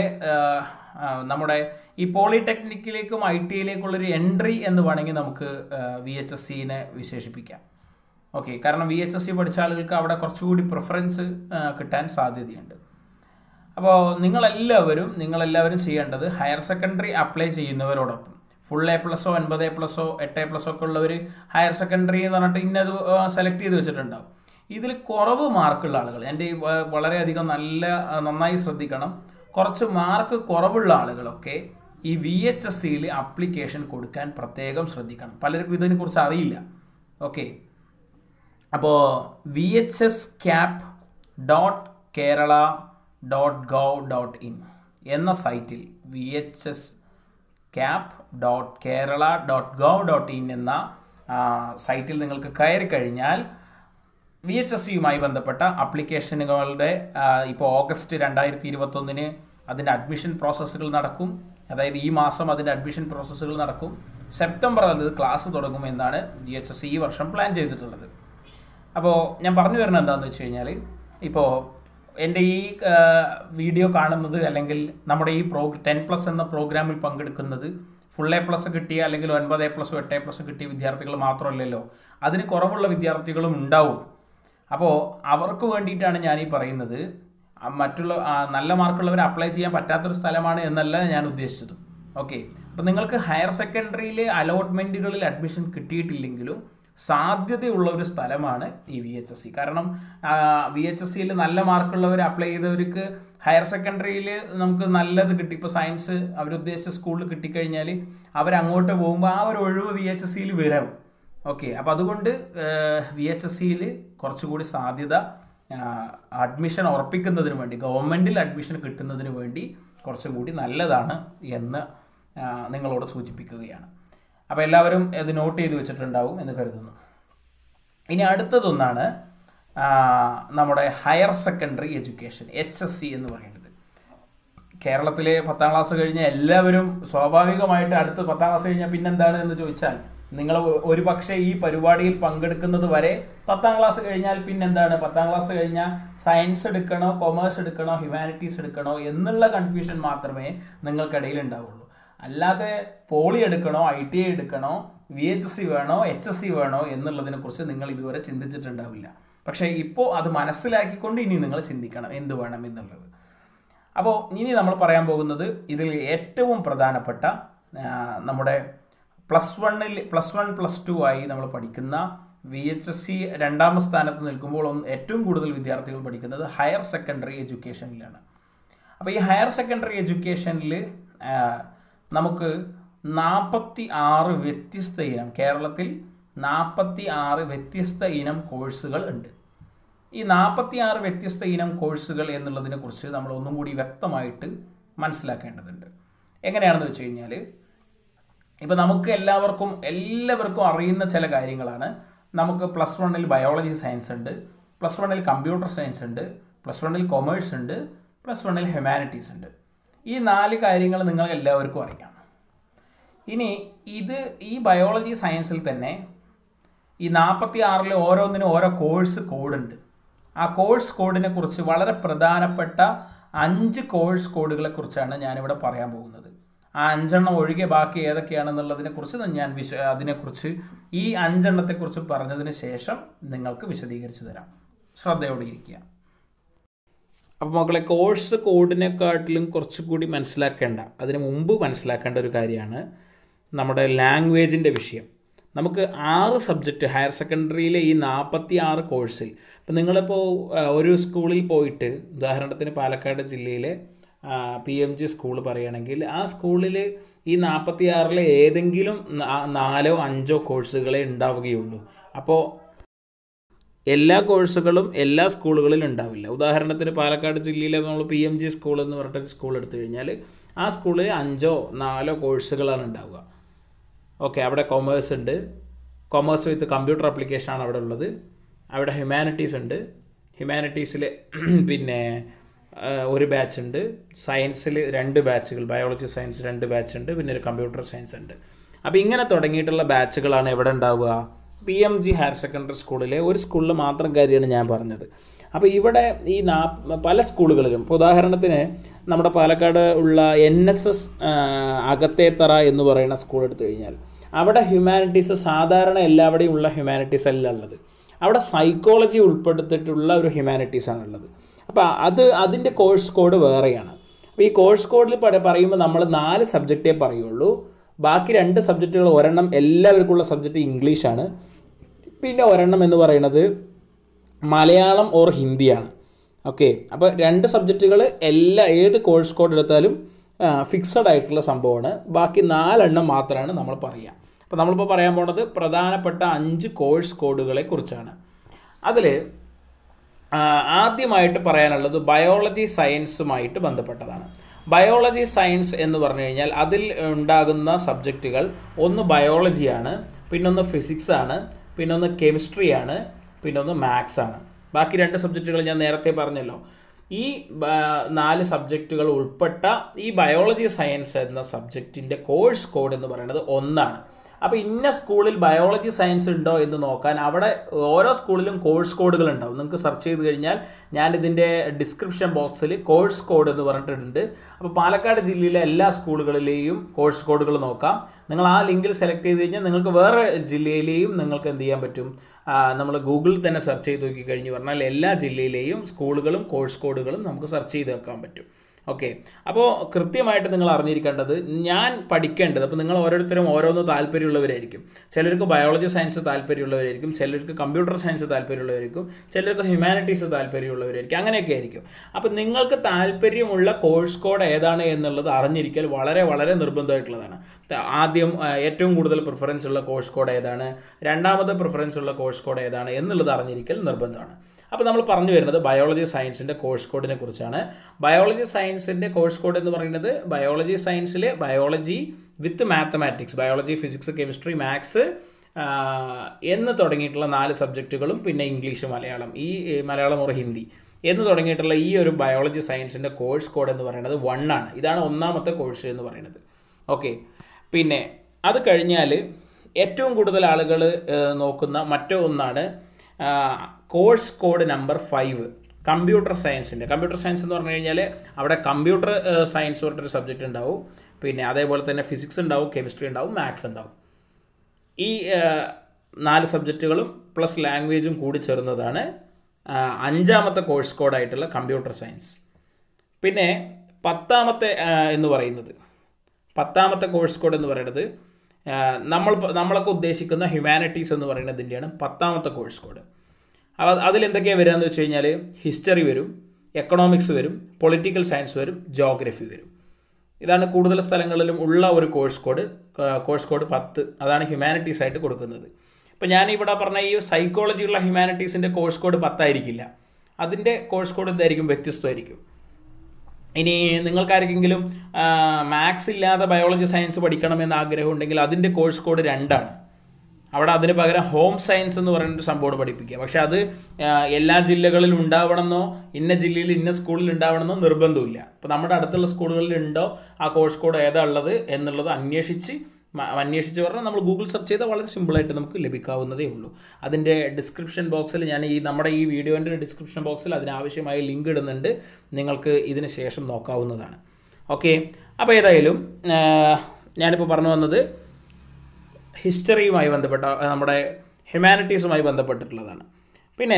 നമ്മുടെ ഈ പോളിടെക്നിക്കിലേക്കും ഐ ടി ഐയിലേക്കുള്ളൊരു എൻട്രി എന്ന് വേണമെങ്കിൽ നമുക്ക് വി എച്ച് എസ് സിനെ വിശേഷിപ്പിക്കാം ഓക്കെ കാരണം വി എച്ച് എസ് സി പഠിച്ച ആളുകൾക്ക് അവിടെ കുറച്ചുകൂടി പ്രിഫറൻസ് കിട്ടാൻ സാധ്യതയുണ്ട് അപ്പോൾ നിങ്ങളെല്ലാവരും നിങ്ങളെല്ലാവരും ചെയ്യേണ്ടത് ഹയർ സെക്കൻഡറി അപ്ലൈ ചെയ്യുന്നവരോടൊപ്പം ഫുൾ എ പ്ലസോ ഒൻപത് എ പ്ലസോ എട്ട് എ പ്ലസോ ഒക്കെ ഉള്ളവർ ഹയർ സെക്കൻഡറി എന്ന് പറഞ്ഞിട്ട് ഇന്നത് സെലക്ട് ചെയ്ത് വെച്ചിട്ടുണ്ടാവും ഇതിൽ കുറവ് മാർക്കുള്ള ആളുകൾ എൻ്റെ ഈ വളരെയധികം നല്ല നന്നായി ശ്രദ്ധിക്കണം കുറച്ച് മാർക്ക് കുറവുള്ള ആളുകളൊക്കെ ഈ വി എച്ച് എസ് സിയിൽ അപ്ലിക്കേഷൻ കൊടുക്കാൻ പ്രത്യേകം ശ്രദ്ധിക്കണം പലർക്കും ഇതിനെക്കുറിച്ച് അറിയില്ല ഓക്കെ അപ്പോൾ V H S cap dot Kerala dot gov dot in എന്ന സൈറ്റിൽ V H S cap dot Kerala dot gov dot in എന്ന സൈറ്റിൽ നിങ്ങൾക്ക് കയറി കഴിഞ്ഞാൽ വി എച്ച് എസ് സിയുമായി ബന്ധപ്പെട്ട അപ്ലിക്കേഷനുകളുടെ ഇപ്പോൾ ഓഗസ്റ്റ് രണ്ടായിരത്തി ഇരുപത്തൊന്നിന് അതിൻ്റെ അഡ്മിഷൻ പ്രോസസ്സുകൾ നടക്കും അതായത് ഈ മാസം അതിൻ്റെ അഡ്മിഷൻ പ്രോസസ്സുകൾ നടക്കും സെപ്റ്റംബർ അത് ക്ലാസ് തുടങ്ങും എന്നാണ് ജി എച്ച് എസ് സി ഈ വർഷം പ്ലാൻ ചെയ്തിട്ടുള്ളത് അപ്പോൾ ഞാൻ പറഞ്ഞു വരുന്നത് എന്താണെന്ന് വെച്ച് കഴിഞ്ഞാൽ ഇപ്പോൾ എൻ്റെ ഈ വീഡിയോ കാണുന്നത് അല്ലെങ്കിൽ നമ്മുടെ ഈ പ്രോ ടെൻ പ്ലസ് എന്ന പ്രോഗ്രാമിൽ പങ്കെടുക്കുന്നത് ഫുൾ എ പ്ലസ് കിട്ടിയ അല്ലെങ്കിൽ ഒൻപത് എ പ്ലസും എട്ട് എ പ്ലസും കിട്ടിയ വിദ്യാർത്ഥികൾ മാത്രമല്ലല്ലോ അതിന് കുറവുള്ള വിദ്യാർത്ഥികളും ഉണ്ടാവും അപ്പോൾ അവർക്ക് വേണ്ടിയിട്ടാണ് ഞാൻ ഈ പറയുന്നത് മറ്റുള്ള നല്ല മാർക്കുള്ളവർ അപ്ലൈ ചെയ്യാൻ പറ്റാത്തൊരു സ്ഥലമാണ് എന്നല്ല ഞാൻ ഉദ്ദേശിച്ചത് ഓക്കെ അപ്പോൾ നിങ്ങൾക്ക് ഹയർ സെക്കൻഡറിയിൽ അലോട്ട്മെൻറ്റുകളിൽ അഡ്മിഷൻ കിട്ടിയിട്ടില്ലെങ്കിലും സാധ്യതയുള്ള ഒരു സ്ഥലമാണ് ഈ വി എച്ച് എസ് സി കാരണം വി എച്ച് എസ് സിയിൽ നല്ല മാർക്കുള്ളവർ അപ്ലൈ ചെയ്തവർക്ക് ഹയർ സെക്കൻഡറിയിൽ നമുക്ക് നല്ലത് കിട്ടി ഇപ്പോൾ സയൻസ് അവരുദ്ദേശിച്ച സ്കൂളിൽ കിട്ടിക്കഴിഞ്ഞാൽ അവരങ്ങോട്ട് പോകുമ്പോൾ ആ ഒരു ഒഴിവ് വി എച്ച് എസ് സിയിൽ വരും ഓക്കെ അപ്പോൾ അതുകൊണ്ട് വി എച്ച് എസ് സിയിൽ കുറച്ചുകൂടി സാധ്യത അഡ്മിഷൻ ഉറപ്പിക്കുന്നതിന് വേണ്ടി ഗവൺമെൻറ്റിൽ അഡ്മിഷൻ കിട്ടുന്നതിന് വേണ്ടി കുറച്ചും കൂടി നല്ലതാണ് എന്ന് നിങ്ങളോട് സൂചിപ്പിക്കുകയാണ് അപ്പോൾ എല്ലാവരും ഇത് നോട്ട് ചെയ്ത് വെച്ചിട്ടുണ്ടാവും എന്ന് കരുതുന്നു ഇനി അടുത്തതൊന്നാണ് നമ്മുടെ higher secondary education H S C എന്ന് പറയുന്നത് കേരളത്തിലെ പത്താം ക്ലാസ് കഴിഞ്ഞ എല്ലാവരും സ്വാഭാവികമായിട്ട് അടുത്ത് പത്താം ക്ലാസ് കഴിഞ്ഞാൽ പിന്നെന്താണ് എന്ന് ചോദിച്ചാൽ നിങ്ങൾ ഒരു പക്ഷേ ഈ പരിപാടിയിൽ പങ്കെടുക്കുന്നത് വരെ പത്താം ക്ലാസ് കഴിഞ്ഞാൽ പിന്നെന്താണ് പത്താം ക്ലാസ് കഴിഞ്ഞാൽ സയൻസ് എടുക്കണോ കൊമേഴ്സ് എടുക്കണോ ഹ്യൂമാനിറ്റീസ് എടുക്കണോ എന്നുള്ള കൺഫ്യൂഷൻ മാത്രമേ നിങ്ങൾക്കിടയിൽ ഉണ്ടാവുള്ളൂ അല്ലാതെ പോളി എടുക്കണോ ഐ ടി ഐ എടുക്കണോ വി എച്ച് എസ് സി വേണോ എച്ച് എസ് സി വേണോ എന്നുള്ളതിനെ കുറിച്ച് നിങ്ങൾ ഇതുവരെ ചിന്തിച്ചിട്ടുണ്ടാവില്ല പക്ഷേ ഇപ്പോൾ അത് മനസ്സിലാക്കിക്കൊണ്ട് ഇനി നിങ്ങൾ ചിന്തിക്കണം എന്ത് വേണം എന്നുള്ളത് അപ്പോൾ ഇനി നമ്മൾ പറയാൻ പോകുന്നത് ഇതിൽ ഏറ്റവും പ്രധാനപ്പെട്ട ആ, നമ്മുടെ പ്ലസ് വണ്ണിൽ പ്ലസ് വൺ പ്ലസ് ടു ആയി നമ്മൾ പഠിക്കുന്ന വി എച്ച് എസ് സി രണ്ടാം സ്ഥാനത്ത് നിൽക്കുമ്പോൾ ഒന്ന് ഏറ്റവും കൂടുതൽ വിദ്യാർത്ഥികൾ പഠിക്കുന്നത് ഹയർ സെക്കൻഡറി എഡ്യൂക്കേഷനിലാണ് അപ്പോൾ ഈ ഹയർ സെക്കൻഡറി എഡ്യൂക്കേഷനിൽ നമുക്ക് നാൽപ്പത്തി ആറ് വ്യത്യസ്ത ഇനം കേരളത്തിൽ നാൽപ്പത്തി ആറ് വ്യത്യസ്ത ഇനം കോഴ്സുകൾ ഉണ്ട് ഈ നാൽപ്പത്തി ആറ് വ്യത്യസ്ത ഇനം കോഴ്സുകൾ എന്നുള്ളതിനെ കുറിച്ച് നമ്മൾ ഒന്നും കൂടി വ്യക്തമായിട്ട് മനസ്സിലാക്കേണ്ടതുണ്ട് എങ്ങനെയാണെന്ന് വെച്ച് കഴിഞ്ഞാൽ ഇപ്പം നമുക്ക് എല്ലാവർക്കും എല്ലാവർക്കും അറിയുന്ന ചില കാര്യങ്ങളാണ് നമുക്ക് പ്ലസ് വണ്ണിൽ ബയോളജി സയൻസ് ഉണ്ട് പ്ലസ് വണ്ണിൽ കമ്പ്യൂട്ടർ സയൻസ് ഉണ്ട് പ്ലസ് വണ്ണിൽ കൊമേഴ്സ് ഉണ്ട് പ്ലസ് വണ്ണിൽ ഹ്യൂമാനിറ്റീസ് ഉണ്ട് ഈ നാല് കാര്യങ്ങൾ നിങ്ങൾക്ക് എല്ലാവർക്കും അറിയാം ഇനി ഇത് ഈ ബയോളജി സയൻസിൽ തന്നെ ഈ നാൽപ്പത്തി ആറിൽ ഓരോന്നിനും ഓരോ കോഴ്സ് കോഡുണ്ട് ആ കോഴ്സ് കോഡിനെ കുറിച്ച് വളരെ പ്രധാനപ്പെട്ട അഞ്ച് കോഴ്സ് കോഡുകളെ കുറിച്ചാണ് ഞാനിവിടെ പറയാൻ പോകുന്നത് ആ അഞ്ചെണ്ണം ഒഴികെ ബാക്കി ഏതൊക്കെയാണെന്നുള്ളതിനെ കുറിച്ച് ഞാൻ വിശ അതിനെക്കുറിച്ച് ഈ അഞ്ചെണ്ണത്തെക്കുറിച്ച് പറഞ്ഞതിന് ശേഷം നിങ്ങൾക്ക് വിശദീകരിച്ചു തരാം ശ്രദ്ധയോടെ ഇരിക്കുക അപ്പോൾ മക്കളെ കോഴ്സ് കോഡിനെക്കാട്ടിലും കുറച്ചുകൂടി മനസ്സിലാക്കേണ്ട അതിന് മുമ്പ് മനസ്സിലാക്കേണ്ട ഒരു കാര്യമാണ് നമ്മുടെ ലാംഗ്വേജിൻ്റെ വിഷയം നമുക്ക് ആറ് സബ്ജക്റ്റ് ഹയർ സെക്കൻഡറിയിലെ ഈ നാൽപ്പത്തി ആറ് കോഴ്സിൽ ഇപ്പം നിങ്ങളിപ്പോൾ ആ, ഒരു സ്കൂളിൽ പോയിട്ട് ഉദാഹരണത്തിന് പാലക്കാട് ജില്ലയിലെ പി എം ജി സ്കൂൾ പറയുകയാണെങ്കിൽ ആ സ്കൂളിൽ ഈ നാൽപ്പത്തി ആറിലെ ഏതെങ്കിലും നാ- നാലോ അഞ്ചോ കോഴ്സുകളെ ഉണ്ടാവുകയുള്ളൂ അപ്പോൾ എല്ലാ കോഴ്സുകളും എല്ലാ സ്കൂളുകളിലും ഉണ്ടാവില്ല ഉദാഹരണത്തിന് പാലക്കാട് ജില്ലയിലെ നമ്മൾ പി എം ജി സ്കൂൾ എന്ന് പറഞ്ഞിട്ട് സ്കൂൾ എടുത്തു കഴിഞ്ഞാൽ ആ സ്കൂളിൽ അഞ്ചോ നാലോ കോഴ്സുകളാണ് ഉണ്ടാവുക ഓക്കെ അവിടെ കൊമേഴ്സ് ഉണ്ട് കൊമേഴ്സ് വിത്ത് കമ്പ്യൂട്ടർ ആപ്ലിക്കേഷനാണ് അവിടെ ഉള്ളത് അവിടെ ഹ്യൂമാനിറ്റീസ് ഉണ്ട് ഹ്യൂമാനിറ്റീസിൽ പിന്നെ ആ, ഒരു ബാച്ച് ഉണ്ട് സയൻസിൽ രണ്ട് ബാച്ചുകൾ ബയോളജി സയൻസ് രണ്ട് ബാച്ച് ഉണ്ട് പിന്നെ ഒരു കമ്പ്യൂട്ടർ സയൻസ് ഉണ്ട് അപ്പോൾ ഇങ്ങനെ തുടങ്ങിയിട്ടുള്ള ബാച്ചുകളാണ് എവിടെ ഉണ്ടാവുക P M G higher secondary സ്കൂളിലെ ഒരു സ്കൂളിൽ മാത്രം കാര്യമാണ് ഞാൻ പറഞ്ഞത് അപ്പോൾ ഇവിടെ ഈ നാ പല സ്കൂളുകളിലും ഇപ്പോൾ ഉദാഹരണത്തിന് നമ്മുടെ പാലക്കാട് ഉള്ള എൻ എസ് എസ് അകത്തേത്തറ എന്ന് പറയുന്ന സ്കൂൾ എടുത്തു കഴിഞ്ഞാൽ അവിടെ ഹ്യൂമാനിറ്റീസ് സാധാരണ എല്ലാവിടെയും ഉള്ള ഹ്യൂമാനിറ്റീസ് അല്ല ഉള്ളത് അവിടെ സൈക്കോളജി ഉൾപ്പെടുത്തിയിട്ടുള്ള ഒരു ഹ്യൂമാനിറ്റീസ് ആണ് ഉള്ളത് അപ്പോൾ അത് അതിൻ്റെ കോഴ്സ് കോഡ് വേറെയാണ് അപ്പോൾ ഈ കോഴ്സ് കോഡിൽ പ പറയുമ്പോൾ നമ്മൾ നാല് സബ്ജക്റ്റേ പറയുള്ളൂ ബാക്കി രണ്ട് സബ്ജക്റ്റുകൾ ഒരെണ്ണം എല്ലാവർക്കുള്ള സബ്ജക്റ്റ് ഇംഗ്ലീഷാണ് പിന്നെ ഒരെണ്ണം എന്ന് പറയുന്നത് മലയാളം ഓർ ഹിന്ദിയാണ് ഓക്കെ അപ്പോൾ രണ്ട് സബ്ജക്റ്റുകൾ എല്ലാ ഏത് കോഴ്സ് കോഡ് എടുത്താലും ഫിക്സഡ് ആയിട്ടുള്ള സംഭവമാണ് ബാക്കി നാലെണ്ണം മാത്രമാണ് നമ്മൾ പറയുക അപ്പോൾ നമ്മളിപ്പോൾ പറയാൻ പോണത് പ്രധാനപ്പെട്ട അഞ്ച് കോഴ്സ് കോഡുകളെ കുറിച്ചാണ് അതിൽ ആദ്യമായിട്ട് പറയാനുള്ളത് ബയോളജി സയൻസുമായിട്ട് ബന്ധപ്പെട്ടതാണ് ബയോളജി സയൻസ് എന്ന് പറഞ്ഞു കഴിഞ്ഞാൽ അതിൽ ഉണ്ടാകുന്ന സബ്ജക്റ്റുകൾ ഒന്ന് ബയോളജിയാണ് പിന്നൊന്ന് ഫിസിക്സ് ആണ് പിന്നൊന്ന് കെമിസ്ട്രി ആണ് പിന്നൊന്ന് മാത്സ് ആണ് ബാക്കി രണ്ട് സബ്ജക്റ്റുകൾ ഞാൻ നേരത്തെ പറഞ്ഞല്ലോ ഈ ബ- നാല് സബ്ജക്റ്റുകൾ ഉൾപ്പെട്ട ഈ ബയോളജി സയൻസ് എന്ന സബ്ജക്റ്റിൻ്റെ കോഴ്സ് കോഡ് എന്ന് പറയുന്നത് ഒന്നാണ് അപ്പോൾ ഇന്ന സ്കൂളിൽ ബയോളജി സയൻസ് ഉണ്ടോ എന്ന് നോക്കാൻ അവിടെ ഓരോ സ്കൂളിലും കോഴ്സ് കോഡുകൾ ഉണ്ടാവും നിങ്ങൾക്ക് സെർച്ച് ചെയ്ത് കഴിഞ്ഞാൽ ഞാൻ ഇതിൻ്റെ ഡിസ്ക്രിപ്ഷൻ ബോക്സിൽ കോഴ്സ് കോഡ് എന്ന് പറഞ്ഞിട്ടുണ്ട് അപ്പോൾ പാലക്കാട് ജില്ലയിലെ എല്ലാ സ്കൂളുകളിലെയും കോഴ്സ് കോഡുകൾ നോക്കാം നിങ്ങൾ ആ ലിങ്കിൽ സെലക്ട് ചെയ്ത് കഴിഞ്ഞാൽ നിങ്ങൾക്ക് വേറെ ജില്ലയിലെയും നിങ്ങൾക്ക് എന്ത് ചെയ്യാൻ പറ്റും നമ്മൾ ഗൂഗിളിൽ തന്നെ സെർച്ച് ചെയ്ത് നോക്കി കഴിഞ്ഞ് പറഞ്ഞാൽ എല്ലാ ജില്ലയിലെയും സ്കൂളുകളും കോഴ്സ് കോഡുകളും നമുക്ക് സെർച്ച് ചെയ്ത് വെക്കാൻ പറ്റും ഓക്കെ അപ്പോൾ കൃത്യമായിട്ട് നിങ്ങൾ അറിഞ്ഞിരിക്കേണ്ടത് ഞാൻ പഠിക്കേണ്ടത് അപ്പോൾ നിങ്ങൾ ഓരോരുത്തരും ഓരോന്ന് താല്പര്യമുള്ളവരായിരിക്കും ചിലർക്ക് ബയോളജി സയൻസ് താല്പര്യമുള്ളവരായിരിക്കും ചിലർക്ക് കമ്പ്യൂട്ടർ സയൻസ് താല്പര്യമുള്ളവരായിരിക്കും ചിലർക്ക് ഹ്യൂമാനിറ്റീസ് താല്പര്യമുള്ളവരായിരിക്കും അങ്ങനെയൊക്കെ ആയിരിക്കും അപ്പോൾ നിങ്ങൾക്ക് താല്പര്യമുള്ള കോഴ്സ് കോഡ് ഏതാണ് എന്നുള്ളത് അറിഞ്ഞിരിക്കൽ വളരെ വളരെ നിർബന്ധമായിട്ടുള്ളതാണ് ആദ്യം ആ, ഏറ്റവും കൂടുതൽ പ്രിഫറൻസ് ഉള്ള കോഴ്സ് കോഡ് ഏതാണ് രണ്ടാമത് പ്രിഫറൻസ് ഉള്ള കോഴ്സ് കോഡ് ഏതാണ് എന്നുള്ളത് അറിഞ്ഞിരിക്കൽ നിർബന്ധമാണ് അപ്പോൾ നമ്മൾ പറഞ്ഞു വരുന്നത് ബയോളജി സയൻസിൻ്റെ കോഴ്സ് കോഡിനെ കുറിച്ചാണ് ബയോളജി സയൻസിൻ്റെ കോഴ്സ് കോഡ് എന്ന് പറയുന്നത് ബയോളജി സയൻസിലെ biology with mathematics biology physics chemistry maths എന്ന് തുടങ്ങിയിട്ടുള്ള നാല് സബ്ജക്റ്റുകളും പിന്നെ ഇംഗ്ലീഷ് മലയാളം ഈ ഏ, മലയാളം ഒരു ഹിന്ദി എന്ന് തുടങ്ങിയിട്ടുള്ള ഈ ഒരു ബയോളജി സയൻസിൻ്റെ കോഴ്സ് കോഡ് എന്ന് പറയുന്നത് വൺ ആണ് ഇതാണ് ഒന്നാമത്തെ കോഴ്സ് എന്ന് പറയുന്നത് ഓക്കെ പിന്നെ അത് കഴിഞ്ഞാൽ ഏറ്റവും കൂടുതൽ ആളുകൾ നോക്കുന്ന മറ്റോ ഒന്നാണ് course code number five computer സയൻസിൻ്റെ കമ്പ്യൂട്ടർ സയൻസ് എന്ന് പറഞ്ഞു കഴിഞ്ഞാൽ അവിടെ കമ്പ്യൂട്ടർ സയൻസ് പറഞ്ഞിട്ടൊരു സബ്ജക്റ്റ് ഉണ്ടാവും പിന്നെ അതേപോലെ തന്നെ ഫിസിക്സ് ഉണ്ടാവും കെമിസ്ട്രി ഉണ്ടാവും മാത്സ് ഉണ്ടാവും ഈ ആ, നാല് സബ്ജക്റ്റുകളും പ്ലസ് ലാംഗ്വേജും കൂടി ചേർന്നതാണ് ആ, അഞ്ചാമത്തെ കോഴ്സ് കോഡായിട്ടുള്ള കമ്പ്യൂട്ടർ സയൻസ് പിന്നെ പത്താമത്തെ ആ, എന്ന് പറയുന്നത് പത്താമത്തെ കോഴ്സ് കോഡ് എന്ന് പറയുന്നത് ആ, നമ്മൾ നമ്മളൊക്കെ ഉദ്ദേശിക്കുന്ന ഹ്യൂമാനിറ്റീസ് എന്ന് പറയുന്നതിൻ്റെയാണ് പത്താമത്തെ കോഴ്സ് കോഡ് അപ്പോൾ അതിലെന്തൊക്കെയാണ് വരിക എന്ന് വെച്ച് കഴിഞ്ഞാൽ ഹിസ്റ്ററി വരും എക്കണോമിക്സ് വരും പൊളിറ്റിക്കൽ സയൻസ് വരും ജോഗ്രഫി വരും ഇതാണ് കൂടുതൽ സ്ഥലങ്ങളിലും ഉള്ള ഒരു കോഴ്സ് കോഡ് കോഴ്സ് കോഡ് പത്ത് അതാണ് ഹ്യൂമാനിറ്റീസ് ആയിട്ട് കൊടുക്കുന്നത് ഇപ്പോൾ ഞാൻ ഇവിടെ പറഞ്ഞ ഈ സൈക്കോളജിയുള്ള ഹ്യൂമാനിറ്റീസിൻ്റെ കോഴ്സ് കോഡ് പത്തായിരിക്കില്ല അതിൻ്റെ കോഴ്സ് കോഡ് എന്തായിരിക്കും വ്യത്യസ്തമായിരിക്കും ഇനി നിങ്ങൾക്കാർക്കെങ്കിലും മാത്സ് ഇല്ലാതെ ബയോളജി സയൻസ് പഠിക്കണമെന്ന് ആഗ്രഹം ഉണ്ടെങ്കിൽ അതിൻ്റെ കോഴ്സ് കോഡ് രണ്ടാണ് അവിടെ അതിന് പകരം ഹോം സയൻസ് എന്ന് പറയുന്നൊരു സംഭവം പഠിപ്പിക്കുക പക്ഷെ അത് ആ, എല്ലാ ജില്ലകളിലും ഉണ്ടാവണമെന്നോ ഇന്ന ജില്ലയിൽ ഇന്ന സ്കൂളിൽ ഉണ്ടാവണമെന്നോ നിർബന്ധമില്ല അപ്പോൾ നമ്മുടെ അടുത്തുള്ള സ്കൂളുകളിൽ ഉണ്ടോ ആ കോഴ്സ് കോഡ് ഏതാ ഉള്ളത് എന്നുള്ളത് അന്വേഷിച്ച് മ- അന്വേഷിച്ച് പറഞ്ഞാൽ നമ്മൾ ഗൂഗിൾ സെർച്ച് ചെയ്താൽ വളരെ സിമ്പിളായിട്ട് നമുക്ക് ലഭിക്കാവുന്നതേ ഉള്ളൂ അതിൻ്റെ ഡിസ്ക്രിപ്ഷൻ ബോക്സിൽ ഞാൻ ഈ നമ്മുടെ ഈ വീഡിയോൻ്റെ ഡിസ്ക്രിപ്ഷൻ ബോക്സിൽ അതിനാവശ്യമായ ലിങ്ക് ഇടുന്നുണ്ട് നിങ്ങൾക്ക് ഇതിന് ശേഷം നോക്കാവുന്നതാണ് ഓക്കെ അപ്പോൾ ഏതായാലും ആ, ഞാനിപ്പോൾ പറഞ്ഞു വന്നത് ഹിസ്റ്ററിയുമായി ബന്ധപ്പെട്ട ആ, നമ്മുടെ ഹ്യൂമാനിറ്റീസുമായി ബന്ധപ്പെട്ടിട്ടുള്ളതാണ് പിന്നെ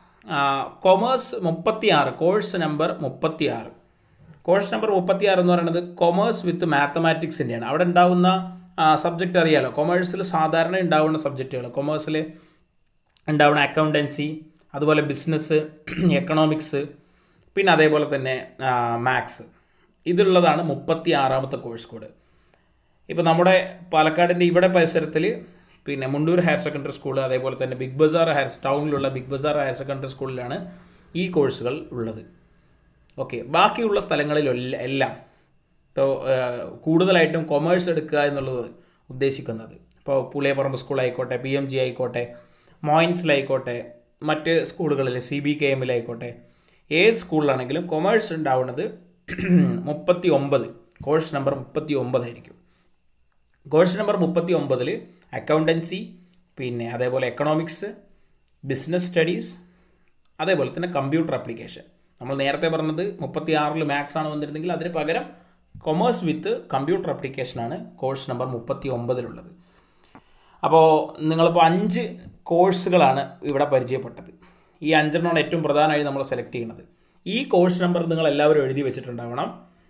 കൊമേഴ്സ് മുപ്പത്തിയാറ് കോഴ്സ് നമ്പർ മുപ്പത്തിയാറ് കോഴ്സ് നമ്പർ മുപ്പത്തിയാറ് എന്ന് പറയുന്നത് കൊമേഴ്സ് വിത്ത് മാത്തമാറ്റിക്സിൻ്റെയാണ് അവിടെ ഉണ്ടാവുന്ന സബ്ജക്റ്റ് അറിയാലോ കൊമേഴ്സിൽ സാധാരണ ഉണ്ടാവുന്ന സബ്ജക്റ്റുകൾ കൊമേഴ്സിൽ ഉണ്ടാവുന്ന അക്കൗണ്ടൻസി അതുപോലെ ബിസിനസ് എക്കണോമിക്സ് പിന്നെ അതേപോലെ തന്നെ മാത്സ് ഇതുള്ളതാണ് മുപ്പത്തി ആറാമത്തെ കോഴ്സ് കോഡ് ഇപ്പോൾ നമ്മുടെ പാലക്കാടിൻ്റെ ഇവിടെ പരിസരത്തിൽ പിന്നെ മുണ്ടൂർ ഹയർ സെക്കൻഡറി സ്കൂൾ അതേപോലെ തന്നെ ബിഗ് ബസാർ ഹയർ ടൗണിലുള്ള ബിഗ് ബസാർ ഹയർ സെക്കൻഡറി സ്കൂളിലാണ് ഈ കോഴ്സുകൾ ഉള്ളത് ഓക്കെ ബാക്കിയുള്ള സ്ഥലങ്ങളിലെല്ലാം എല്ലാം ഇപ്പോൾ കൂടുതലായിട്ടും കൊമേഴ്സ് എടുക്കുക എന്നുള്ളത് ഉദ്ദേശിക്കുന്നത് ഇപ്പോൾ പുളിയപ്പറമ്പ് സ്കൂൾ ആയിക്കോട്ടെ പി എം ജി ആയിക്കോട്ടെ മോയിൻസിലായിക്കോട്ടെ മറ്റ് സ്കൂളുകളിൽ സി ബി കെ എമ്മിലായിക്കോട്ടെ ഏത് സ്കൂളിലാണെങ്കിലും കൊമേഴ്സ് ഉണ്ടാവുന്നത് മുപ്പത്തി ഒമ്പത് കോഴ്സ് നമ്പർ മുപ്പത്തി ഒമ്പതായിരിക്കും കോഴ്സ് നമ്പർ മുപ്പത്തി ഒമ്പതിൽ അക്കൗണ്ടൻസി പിന്നെ അതേപോലെ എക്കണോമിക്സ് ബിസിനസ് സ്റ്റഡീസ് അതേപോലെ തന്നെ കമ്പ്യൂട്ടർ ആപ്ലിക്കേഷൻ നമ്മൾ നേരത്തെ പറഞ്ഞത് മുപ്പത്തി ആറിൽ മാത്സ് ആണ് വന്നിരുന്നെങ്കിൽ അതിന് പകരം കൊമേഴ്സ് വിത്ത് കമ്പ്യൂട്ടർ ആപ്ലിക്കേഷനാണ് കോഴ്സ് നമ്പർ മുപ്പത്തി ഒമ്പതിലുള്ളത് അപ്പോൾ നിങ്ങളിപ്പോൾ അഞ്ച് കോഴ്സുകളാണ് ഇവിടെ പരിചയപ്പെട്ടത് ഈ അഞ്ചെണ്ണമാണ് ഏറ്റവും പ്രധാനമായി നമ്മൾ സെലക്ട് ചെയ്യുന്നത് ഈ കോഴ്സ് നമ്പർ നിങ്ങൾ എല്ലാവരും എഴുതി വെച്ചിട്ടുണ്ടാവണം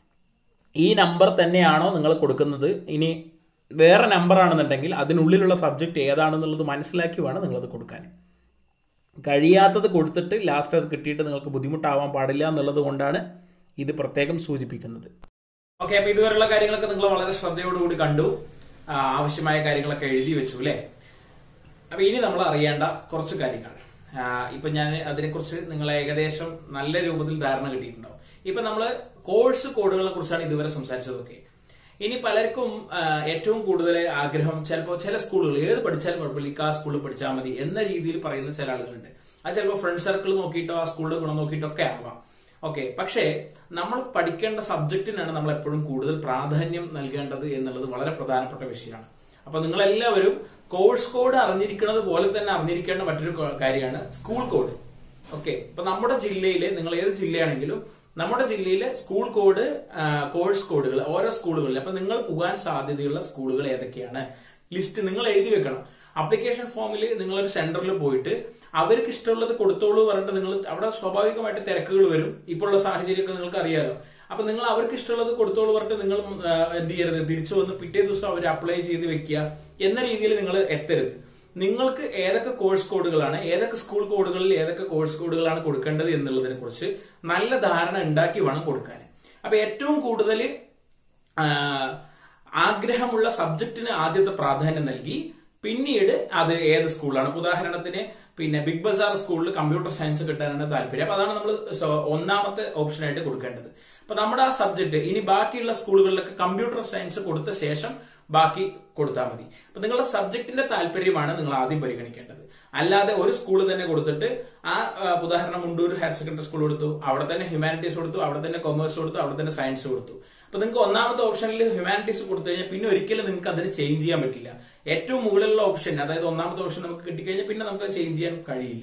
ഈ നമ്പർ തന്നെയാണോ നിങ്ങൾ കൊടുക്കുന്നത് ഇനി വേറെ നമ്പർ ആണെന്നുണ്ടെങ്കിൽ അതിനുള്ളിലുള്ള സബ്ജക്റ്റ് ഏതാണെന്നുള്ളത് മനസ്സിലാക്കി വേണം നിങ്ങളത് കൊടുക്കാൻ കഴിയാത്തത് കൊടുത്തിട്ട് ലാസ്റ്റ് അത് കിട്ടിയിട്ട് നിങ്ങൾക്ക് ബുദ്ധിമുട്ടാവാൻ പാടില്ല എന്നുള്ളത് കൊണ്ടാണ് ഇത് പ്രത്യേകം സൂചിപ്പിക്കുന്നത് ഓക്കെ അപ്പൊ ഇതുവരെയുള്ള കാര്യങ്ങളൊക്കെ നിങ്ങൾ വളരെ ശ്രദ്ധയോടുകൂടി കണ്ടു ആ, ആവശ്യമായ കാര്യങ്ങളൊക്കെ എഴുതി വെച്ചു അല്ലേ അപ്പൊ ഇനി നമ്മൾ അറിയേണ്ട കുറച്ച് കാര്യങ്ങൾ ആ, ഇപ്പൊ ഞാൻ അതിനെക്കുറിച്ച് നിങ്ങൾ ഏകദേശം നല്ല രൂപത്തിൽ ധാരണ കിട്ടിയിട്ടുണ്ടാവും ഇപ്പൊ നമ്മൾ കോഴ്സ് കോഡുകളെ കുറിച്ചാണ് ഇതുവരെ സംസാരിച്ചതൊക്കെ ഇനി പലർക്കും ആ, ഏറ്റവും കൂടുതൽ ആഗ്രഹം ചിലപ്പോൾ ചില സ്കൂളുകൾ ഏത് പഠിച്ചാലും കുഴപ്പമില്ല ഇക്ക് ആ സ്കൂളിൽ പഠിച്ചാൽ മതി എന്ന രീതിയിൽ പറയുന്ന ചില ആളുകളുണ്ട് അത് ചിലപ്പോൾ ഫ്രണ്ട് സർക്കിൾ നോക്കിയിട്ടോ ആ സ്കൂളിന്റെ ഗുണം നോക്കിയിട്ടോ ഒക്കെ ആവാം ഓക്കെ പക്ഷേ നമ്മൾ പഠിക്കേണ്ട സബ്ജക്റ്റിനാണ് നമ്മൾ എപ്പോഴും കൂടുതൽ പ്രാധാന്യം നൽകേണ്ടത് എന്നുള്ളത് വളരെ പ്രധാനപ്പെട്ട വിഷയമാണ് അപ്പൊ നിങ്ങൾ എല്ലാവരും കോഴ്സ് കോഡ് അറിഞ്ഞിരിക്കുന്നത് പോലെ തന്നെ അറിഞ്ഞിരിക്കേണ്ട മറ്റൊരു കോ- കാര്യമാണ് സ്കൂൾ കോഡ് ഓക്കെ ഇപ്പൊ നമ്മുടെ ജില്ലയിലെ നിങ്ങൾ ഏത് ജില്ലയാണെങ്കിലും നമ്മുടെ ജില്ലയിലെ സ്കൂൾ കോഡ് ആ, കോഴ്സ് കോഡുകൾ ഓരോ സ്കൂളുകളിൽ അപ്പൊ നിങ്ങൾ പോകാൻ സാധ്യതയുള്ള സ്കൂളുകൾ ഏതൊക്കെയാണ് ലിസ്റ്റ് നിങ്ങൾ എഴുതി വെക്കണം അപ്ലിക്കേഷൻ ഫോമിൽ നിങ്ങളൊരു സെന്ററിൽ പോയിട്ട് അവർക്ക് ഇഷ്ടമുള്ളത് കൊടുത്തോളൂ പറഞ്ഞിട്ട് നിങ്ങൾ അവിടെ സ്വാഭാവികമായിട്ട് തിരക്കുകൾ വരും ഇപ്പോഴുള്ള സാഹചര്യമൊക്കെ നിങ്ങൾക്ക് അറിയാലോ അപ്പൊ നിങ്ങൾ അവർക്ക് ഇഷ്ടമുള്ളത് കൊടുത്തോളൂ പറഞ്ഞിട്ട് നിങ്ങൾ ആ, എന്ത് ചെയ്യരുത് തിരിച്ചു വന്ന് പിറ്റേ ദിവസം അവർ അപ്ലൈ ചെയ്ത് വെക്കുക എന്ന രീതിയിൽ നിങ്ങൾ എത്തരുത് നിങ്ങൾക്ക് ഏതൊക്കെ കോഴ്സ് കോഡുകളാണ് ഏതൊക്കെ സ്കൂൾ കോഡുകളിൽ ഏതൊക്കെ കോഴ്സ് കോഡുകളാണ് കൊടുക്കേണ്ടത് എന്നുള്ളതിനെ കുറിച്ച് നല്ല ധാരണ ഉണ്ടാക്കി വേണം കൊടുക്കാൻ അപ്പൊ ഏറ്റവും കൂടുതൽ ആ, ആഗ്രഹമുള്ള സബ്ജക്റ്റിന് ആദ്യത്തെ പ്രാധാന്യം നൽകി പിന്നീട് അത് ഏത് സ്കൂളാണ് ഇപ്പൊ ഉദാഹരണത്തിന് പിന്നെ ബിഗ് ബസാർ സ്കൂളിൽ കമ്പ്യൂട്ടർ സയൻസ് കിട്ടാനാണ് താല്പര്യം അപ്പൊ അതാണ് നമ്മൾ ഒന്നാമത്തെ ഓപ്ഷനായിട്ട് കൊടുക്കേണ്ടത് അപ്പൊ നമ്മുടെ ആ സബ്ജക്ട് ഇനി ബാക്കിയുള്ള സ്കൂളുകളിലൊക്കെ കമ്പ്യൂട്ടർ സയൻസ് കൊടുത്ത ശേഷം ബാക്കി കൊടുത്താൽ മതി അപ്പൊ നിങ്ങളുടെ സബ്ജക്റ്റിന്റെ താല്പര്യമാണ് നിങ്ങൾ ആദ്യം പരിഗണിക്കേണ്ടത് അല്ലാതെ ഒരു സ്കൂൾ തന്നെ കൊടുത്തിട്ട് ആ ആ, ഉദാഹരണം മുണ്ടൂർ ഹയർ സെക്കൻഡറി സ്കൂൾ കൊടുത്തു അവിടെ തന്നെ ഹ്യൂമാനിറ്റീസ് കൊടുത്തു അവിടെ തന്നെ കൊമേഴ്സ് കൊടുത്തു അവിടെ തന്നെ സയൻസ് കൊടുത്തു അപ്പൊ നിങ്ങൾക്ക് ഒന്നാമത്തെ ഓപ്ഷനിൽ ഹ്യൂമാനിറ്റീസ് കൊടുത്തു കഴിഞ്ഞാൽ പിന്നെ ഒരിക്കലും നിങ്ങൾക്ക് അതിന് ചേഞ്ച് ചെയ്യാൻ പറ്റില്ല ഏറ്റവും മുകളിലുള്ള ഓപ്ഷൻ അതായത് ഒന്നാമത്തെ ഓപ്ഷൻ നമുക്ക് കിട്ടിക്കഴിഞ്ഞാൽ പിന്നെ നമുക്ക് ചേഞ്ച് ചെയ്യാൻ കഴിയില്ല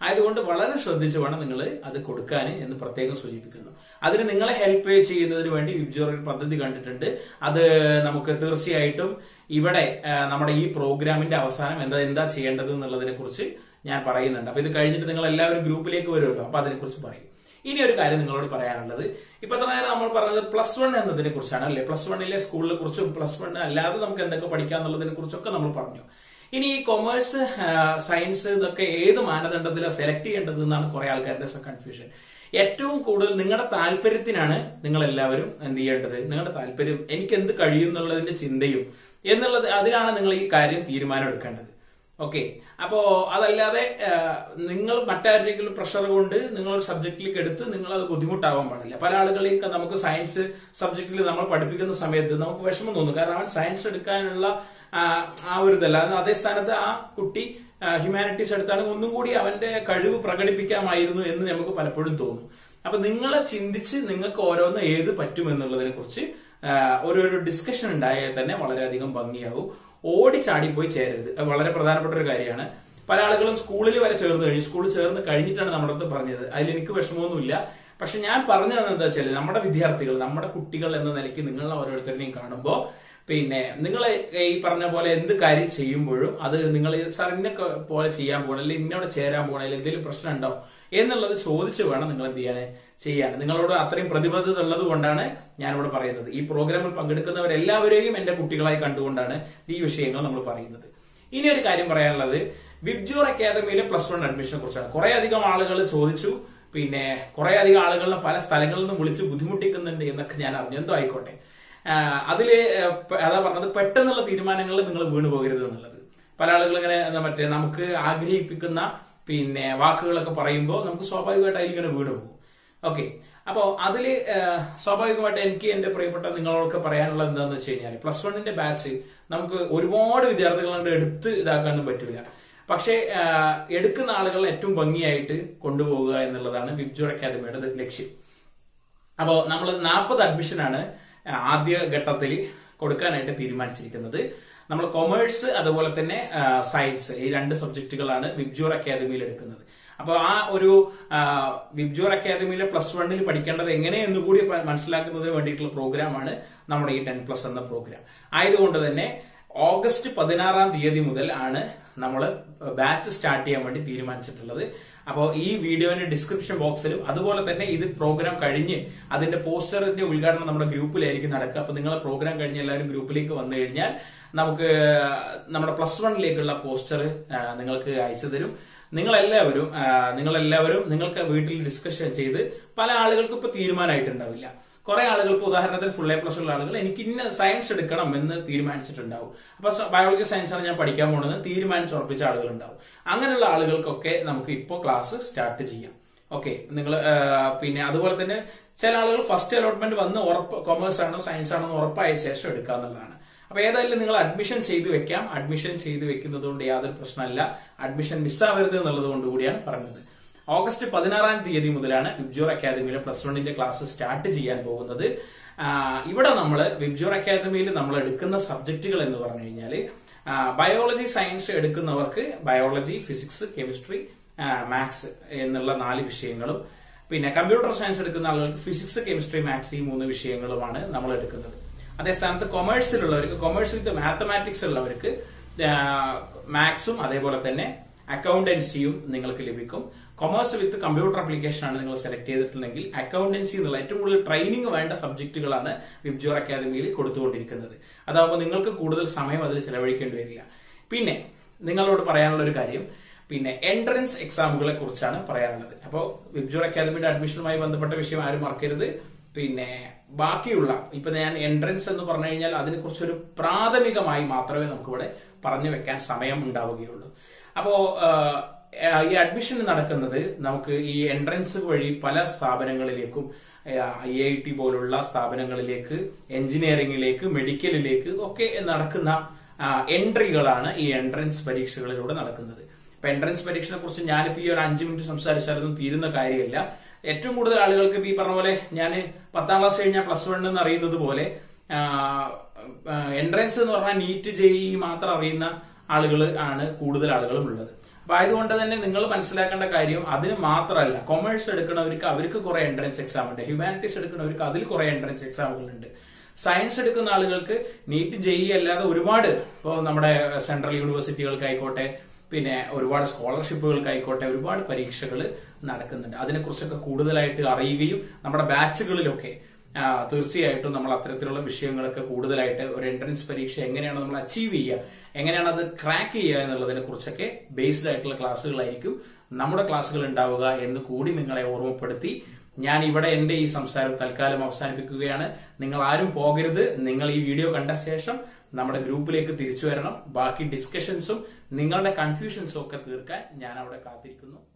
ആയതുകൊണ്ട് വളരെ ശ്രദ്ധിച്ചു വേണം നിങ്ങൾ അത് കൊടുക്കാൻ എന്ന് പ്രത്യേകം സൂചിപ്പിക്കുന്നു അതിന് നിങ്ങളെ ഹെൽപ്പ് ചെയ്യുന്നതിന് വേണ്ടി വിബ്ജോർ ഒരു പദ്ധതി കണ്ടിട്ടുണ്ട് അത് നമുക്ക് തീർച്ചയായിട്ടും ഇവിടെ ആ, നമ്മുടെ ഈ പ്രോഗ്രാമിന്റെ അവസാനം എന്താ എന്താ ചെയ്യേണ്ടത് എന്നുള്ളതിനെ കുറിച്ച് ഞാൻ പറയുന്നുണ്ട് അപ്പൊ ഇത് കഴിഞ്ഞിട്ട് നിങ്ങൾ എല്ലാവരും ഗ്രൂപ്പിലേക്ക് വരുമല്ലോ അപ്പൊ അതിനെക്കുറിച്ച് പറയും ഇനി ഒരു കാര്യം നിങ്ങളോട് പറയാനുള്ളത് ഇപ്പൊ തന്നെ നമ്മൾ പറഞ്ഞത് പ്ലസ് വൺ എന്നതിനെ കുറിച്ചാണ് അല്ലെ പ്ലസ് വണ്ണിലെ സ്കൂളിനെ കുറിച്ചും പ്ലസ് വൺ അല്ലാതെ നമുക്ക് എന്തൊക്കെ പഠിക്കാം എന്നുള്ളതിനെ കുറിച്ചൊക്കെ നമ്മൾ പറഞ്ഞു ഇനി ഈ കൊമേഴ്സ് സയൻസ് ഇതൊക്കെ ഏത് മാനദണ്ഡത്തിലാണ് സെലക്ട് ചെയ്യേണ്ടത് എന്നാണ് കുറെ ആൾക്കാരുടെ കൺഫ്യൂഷൻ ഏറ്റവും കൂടുതൽ നിങ്ങളുടെ താല്പര്യത്തിനാണ് നിങ്ങൾ എല്ലാവരും എന്ത് ചെയ്യേണ്ടത് നിങ്ങളുടെ താല്പര്യം എനിക്ക് എന്ത് കഴിയും എന്നുള്ളതിന്റെ ചിന്തയും എന്നുള്ളത് അതിലാണ് നിങ്ങൾ ഈ കാര്യം തീരുമാനം എടുക്കേണ്ടത് ഓക്കെ അപ്പോ അതല്ലാതെ ആ, നിങ്ങൾ മറ്റാരെങ്കിലും പ്രഷർ കൊണ്ട് നിങ്ങൾ ഒരു സബ്ജക്റ്റിലേക്ക് എടുത്ത് നിങ്ങൾ അത് ബുദ്ധിമുട്ടാവാൻ പാടില്ല പല ആളുകളെയും ക- നമുക്ക് സയൻസ് സബ്ജക്റ്റിൽ നമ്മൾ പഠിപ്പിക്കുന്ന സമയത്ത് നമുക്ക് വിഷമം തോന്നും കാരണം അവൻ സയൻസ് എടുക്കാനുള്ള ആ, ആ ഒരു ഇതല്ല അത് അതേ സ്ഥാനത്ത് ആ കുട്ടി ഹ്യൂമാനിറ്റീസ് എടുത്താണെങ്കിൽ ഒന്നും കൂടി അവന്റെ കഴിവ് പ്രകടിപ്പിക്കാമായിരുന്നു എന്ന് നമുക്ക് പലപ്പോഴും തോന്നും അപ്പൊ നിങ്ങൾ ചിന്തിച്ച് നിങ്ങൾക്ക് ഓരോന്ന് ഏത് പറ്റും എന്നുള്ളതിനെ കുറിച്ച് ഒരു ഒരു ഡിസ്കഷൻ ഉണ്ടായാൽ തന്നെ വളരെയധികം ഭംഗിയാവും ഓടിച്ചാടി പോയി ചേരരുത് അത് വളരെ പ്രധാനപ്പെട്ട ഒരു കാര്യമാണ് പല ആളുകളും സ്കൂളിൽ വരെ ചേർന്ന് കഴിഞ്ഞു സ്കൂളിൽ ചേർന്ന് കഴിഞ്ഞിട്ടാണ് നമ്മുടെ അടുത്ത് പറഞ്ഞത് അതിൽ എനിക്ക് വിഷമമൊന്നുമില്ല പക്ഷെ ഞാൻ പറഞ്ഞു തന്നത് എന്താ വെച്ചാൽ നമ്മുടെ വിദ്യാർത്ഥികൾ നമ്മുടെ കുട്ടികൾ എന്ന നിലയ്ക്ക് നിങ്ങൾ ഓരോരുത്തരുടെയും കാണുമ്പോൾ പിന്നെ നിങ്ങൾ ഈ പറഞ്ഞ പോലെ എന്ത് കാര്യം ചെയ്യുമ്പോഴും അത് നിങ്ങൾ സാർ ഇന്ന ക- പോലെ ചെയ്യാൻ പോകണം അല്ലെങ്കിൽ ഇന്നോട് ചേരാൻ പോകണം അല്ലെങ്കിൽ എന്തെങ്കിലും പ്രശ്നം ഉണ്ടോ എന്നുള്ളത് ചോദിച്ചു വേണം നിങ്ങൾ എന്ത് ചെയ്യാൻ ചെയ്യാൻ നിങ്ങളോട് അത്രയും പ്രതിബദ്ധത ഉള്ളത് കൊണ്ടാണ് ഞാനിവിടെ പറയുന്നത് ഈ പ്രോഗ്രാമിൽ പങ്കെടുക്കുന്നവരെല്ലാവരെയും എന്റെ കുട്ടികളായി കണ്ടുകൊണ്ടാണ് ഈ വിഷയങ്ങൾ നമ്മൾ പറയുന്നത് ഇനി ഒരു കാര്യം പറയാനുള്ളത് വിബ്ജൂർ അക്കാദമിയിലെ പ്ലസ് വൺ അഡ്മിഷനെ കുറിച്ചാണ് കുറെ അധികം ആളുകൾ ചോദിച്ചു പിന്നെ കുറെ അധികം ആളുകളെ പല സ്ഥലങ്ങളിൽ നിന്നും വിളിച്ച് ബുദ്ധിമുട്ടിക്കുന്നുണ്ട് എന്നൊക്കെ ഞാൻ അറിഞ്ഞു എന്തോ ആയിക്കോട്ടെ ആ, അതില് ആ, പ- അതാ പറഞ്ഞത് പെട്ടെന്നുള്ള തീരുമാനങ്ങളിൽ നിങ്ങൾ വീണു പോകരുത് എന്നുള്ളത് പല ആളുകൾ ഇങ്ങനെ എന്താ മറ്റേ നമുക്ക് ആഗ്രഹിപ്പിക്കുന്ന പിന്നെ വാക്കുകളൊക്കെ പറയുമ്പോൾ നമുക്ക് സ്വാഭാവികമായിട്ട് അതിലിങ്ങനെ വീണു പോകും ഓക്കെ അപ്പോ അതില് ആ, സ്വാഭാവികമായിട്ട് എനിക്ക് എന്റെ പ്രിയപ്പെട്ട നിങ്ങളോടൊക്കെ പറയാനുള്ളത് എന്താണെന്ന് വെച്ച് കഴിഞ്ഞാൽ പ്ലസ് വണ്ണിന്റെ ബാച്ച് നമുക്ക് ഒരുപാട് വിദ്യാർത്ഥികളുണ്ട് എടുത്ത് ഇതാക്കാനും പറ്റൂല പക്ഷേ ആ, എടുക്കുന്ന ആളുകളെ ഏറ്റവും ഭംഗിയായിട്ട് കൊണ്ടുപോകുക എന്നുള്ളതാണ് വിബ്ജൂർ അക്കാദമിയുടെ ലക്ഷ്യം അപ്പോ നമ്മൾ നാൽപ്പത് അഡ്മിഷനാണ് ആദ്യ ഘട്ടത്തിൽ കൊടുക്കാനായിട്ട് തീരുമാനിച്ചിരിക്കുന്നത് നമ്മൾ കൊമേഴ്സ് അതുപോലെ തന്നെ സയൻസ് ഈ രണ്ട് സബ്ജക്റ്റുകളാണ് വിബ്ജൂർ അക്കാദമിയിൽ എടുക്കുന്നത് അപ്പോൾ ആ ഒരു ആ, വിബ്ജൂർ അക്കാദമിയിലെ പ്ലസ് വണ്ണിൽ പഠിക്കേണ്ടത് എങ്ങനെയെന്ന് കൂടി പ- മനസ്സിലാക്കുന്നതിന് വേണ്ടിയിട്ടുള്ള പ്രോഗ്രാമാണ് നമ്മുടെ ഈ ടെൻ പ്ലസ് എന്ന പ്രോഗ്രാം ആയതുകൊണ്ട് തന്നെ ഓഗസ്റ്റ് പതിനാറാം തീയതി മുതൽ ആണ് നമ്മൾ ബാച്ച് സ്റ്റാർട്ട് ചെയ്യാൻ വേണ്ടി തീരുമാനിച്ചിട്ടുള്ളത് അപ്പോൾ ഈ വീഡിയോന്റെ ഡിസ്ക്രിപ്ഷൻ ബോക്സിലും അതുപോലെ തന്നെ ഇത് പ്രോഗ്രാം കഴിഞ്ഞ് അതിന്റെ പോസ്റ്ററിന്റെ ഉദ്ഘാടനം നമ്മുടെ ഗ്രൂപ്പിലായിരിക്കും നടക്കുക അപ്പൊ നിങ്ങൾ പ്രോഗ്രാം കഴിഞ്ഞ് എല്ലാവരും ഗ്രൂപ്പിലേക്ക് വന്നു കഴിഞ്ഞാൽ നമുക്ക് നമ്മുടെ പ്ലസ് വണ്ണിലേക്കുള്ള പോസ്റ്റർ നിങ്ങൾക്ക് അയച്ചു തരും നിങ്ങളെല്ലാവരും ആ, നിങ്ങളെല്ലാവരും നിങ്ങൾക്ക് വീട്ടിൽ ഡിസ്കഷൻ ചെയ്ത് പല ആളുകൾക്കും ഇപ്പൊ തീരുമാനമായിട്ടുണ്ടാവില്ല കുറെ ആളുകൾക്ക് ഉദാഹരണത്തിന് ഫുൾ എ പ്ലസ് ഉള്ള ആളുകൾ എനിക്ക് ഇന്ന സയൻസ് എടുക്കണം എന്ന് തീരുമാനിച്ചിട്ടുണ്ടാവും അപ്പൊ ബയോളജി സയൻസ് ആണ് ഞാൻ പഠിക്കാൻ പോകുന്നത് തീരുമാനിച്ച് ഉറപ്പിച്ച ആളുകൾ ഉണ്ടാവും അങ്ങനെയുള്ള ആളുകൾക്കൊക്കെ നമുക്ക് ഇപ്പോൾ ക്ലാസ് സ്റ്റാർട്ട് ചെയ്യാം ഓക്കെ നിങ്ങൾ പിന്നെ അതുപോലെ തന്നെ ചില ആളുകൾ ഫസ്റ്റ് അലോട്ട്മെന്റ് വന്ന് ഉറപ്പ് കൊമേഴ്സ് ആണോ സയൻസ് ആണോ എന്ന് ഉറപ്പായ ശേഷം എടുക്കാന്നുള്ളതാണ് അപ്പൊ ഏതായാലും നിങ്ങൾ അഡ്മിഷൻ ചെയ്തു വെക്കാം അഡ്മിഷൻ ചെയ്തു വെക്കുന്നത് കൊണ്ട് യാതൊരു പ്രശ്നമല്ല അഡ്മിഷൻ മിസ്സാവരുത് എന്നുള്ളത് കൊണ്ട് കൂടിയാണ് പറഞ്ഞത് ഓഗസ്റ്റ് പതിനാറാം തീയതി മുതലാണ് വിബ്ജോർ അക്കാദമിയിലെ പ്ലസ് വണ്ണിന്റെ ക്ലാസ് സ്റ്റാർട്ട് ചെയ്യാൻ പോകുന്നത് ആ, ഇവിടെ നമ്മൾ വിബ്ജോർ അക്കാദമിയിൽ നമ്മൾ എടുക്കുന്ന സബ്ജക്റ്റുകൾ എന്ന് പറഞ്ഞു കഴിഞ്ഞാൽ ബയോളജി സയൻസ് എടുക്കുന്നവർക്ക് ബയോളജി ഫിസിക്സ് കെമിസ്ട്രി മാത്സ് എന്നുള്ള നാല് വിഷയങ്ങളും പിന്നെ കമ്പ്യൂട്ടർ സയൻസ് എടുക്കുന്ന ആളുകൾക്ക് ഫിസിക്സ് കെമിസ്ട്രി മാത്സ് ഈ മൂന്ന് വിഷയങ്ങളുമാണ് നമ്മൾ എടുക്കുന്നത് അതേ സ്ഥാനത്ത് കൊമേഴ്സിലുള്ളവർക്ക് കൊമേഴ്സ് വിത്ത് മാത്തമാറ്റിക്സ് ഉള്ളവർക്ക് മാത്സും അതേപോലെ തന്നെ അക്കൗണ്ടൻസിയും നിങ്ങൾക്ക് ലഭിക്കും കൊമേഴ്സ് വിത്ത് കമ്പ്യൂട്ടർ ആപ്ലിക്കേഷൻ ആണ് നിങ്ങൾ സെലക്ട് ചെയ്തിട്ടുണ്ടെങ്കിൽ അക്കൗണ്ടൻസി എന്നുള്ള ഏറ്റവും കൂടുതൽ ട്രെയിനിങ് വേണ്ട സബ്ജക്റ്റുകളാണ് വിബ്ജോർ അക്കാദമിയിൽ കൊടുത്തുകൊണ്ടിരിക്കുന്നത് അതാവുമ്പോൾ നിങ്ങൾക്ക് കൂടുതൽ സമയം അതിൽ ചെലവഴിക്കേണ്ടി വരില്ല പിന്നെ നിങ്ങളോട് പറയാനുള്ള ഒരു കാര്യം പിന്നെ എൻട്രൻസ് എക്സാമുകളെ കുറിച്ചാണ് പറയാനുള്ളത് അപ്പോൾ വിബ്ജോർ അക്കാദമിയുടെ അഡ്മിഷനുമായി ബന്ധപ്പെട്ട വിഷയം ആരും മറക്കരുത് പിന്നെ ബാക്കിയുള്ള ഇപ്പൊ ഞാൻ എൻട്രൻസ് എന്ന് പറഞ്ഞു കഴിഞ്ഞാൽ അതിനെക്കുറിച്ചൊരു പ്രാഥമികമായി മാത്രമേ നമുക്കിവിടെ പറഞ്ഞു വെക്കാൻ സമയം ഉണ്ടാവുകയുള്ളൂ അപ്പോ ആ, ഈ അഡ്മിഷൻ നടക്കുന്നത് നമുക്ക് ഈ എൻട്രൻസ് വഴി പല സ്ഥാപനങ്ങളിലേക്കും ഐ ഐ ടി പോലുള്ള സ്ഥാപനങ്ങളിലേക്ക് എഞ്ചിനീയറിംഗിലേക്ക് മെഡിക്കലിലേക്ക് ഒക്കെ നടക്കുന്ന ആ, എൻട്രികളാണ് ഈ എൻട്രൻസ് പരീക്ഷകളിലൂടെ നടക്കുന്നത് ഇപ്പൊ എൻട്രൻസ് പരീക്ഷയെ കുറിച്ച് ഞാനിപ്പോ ഈ ഒരു അഞ്ചു മിനിറ്റ് സംസാരിച്ചാലൊന്നും തീരുന്ന കാര്യമില്ല ഏറ്റവും കൂടുതൽ ആളുകൾക്ക് ഇപ്പൊ ഈ പറഞ്ഞ പോലെ ഞാൻ പത്താം ക്ലാസ് കഴിഞ്ഞാൽ പ്ലസ് വൺ എന്ന് അറിയുന്നത് പോലെ എൻട്രൻസ് എന്ന് പറഞ്ഞാൽ നീറ്റ് ജെഇ മാത്രം അറിയുന്ന ആളുകൾ ആണ് കൂടുതൽ ആളുകളും ഉള്ളത് അപ്പൊ ആയതുകൊണ്ട് തന്നെ നിങ്ങൾ മനസ്സിലാക്കേണ്ട കാര്യം അതിന് മാത്രമല്ല കൊമേഴ്സ് എടുക്കുന്നവർക്ക് അവർക്ക് കുറെ എൻട്രൻസ് എക്സാം ഉണ്ട് ഹ്യൂമാനിറ്റീസ് എടുക്കുന്നവർക്ക് അതിൽ കുറെ എൻട്രൻസ് എക്സാമുകളുണ്ട് സയൻസ് എടുക്കുന്ന ആളുകൾക്ക് നീറ്റ് ജെഇ അല്ലാതെ ഒരുപാട് ഇപ്പോൾ നമ്മുടെ സെൻട്രൽ യൂണിവേഴ്സിറ്റികൾക്കായിക്കോട്ടെ പിന്നെ ഒരുപാട് സ്കോളർഷിപ്പുകൾക്കായിക്കോട്ടെ ഒരുപാട് പരീക്ഷകൾ നടക്കുന്നുണ്ട് അതിനെക്കുറിച്ചൊക്കെ കൂടുതലായിട്ട് അറിയുകയും നമ്മുടെ ബാച്ചുകളിലൊക്കെ ആ, തീർച്ചയായിട്ടും നമ്മൾ അത്തരത്തിലുള്ള വിഷയങ്ങളൊക്കെ കൂടുതലായിട്ട് ഒരു എൻട്രൻസ് പരീക്ഷ എങ്ങനെയാണ് നമ്മൾ അച്ചീവ് ചെയ്യുക എങ്ങനെയാണ് അത് ക്രാക്ക് ചെയ്യുക എന്നുള്ളതിനെ കുറിച്ചൊക്കെ ബേസ്ഡ് ആയിട്ടുള്ള ക്ലാസ്സുകളായിരിക്കും നമ്മുടെ ക്ലാസ്സുകൾ ഉണ്ടാവുക എന്ന് കൂടി നിങ്ങളെ ഓർമ്മപ്പെടുത്തി ഞാൻ ഇവിടെ എന്റെ ഈ സംസാരം തൽക്കാലം അവസാനിപ്പിക്കുകയാണ് നിങ്ങൾ ആരും പോകരുത് നിങ്ങൾ ഈ വീഡിയോ കണ്ട ശേഷം നമ്മുടെ ഗ്രൂപ്പിലേക്ക് തിരിച്ചു വരണം ബാക്കി ഡിസ്കഷൻസും നിങ്ങളുടെ കൺഫ്യൂഷൻസും ഒക്കെ തീർക്കാൻ ഞാൻ അവിടെ കാത്തിരിക്കുന്നു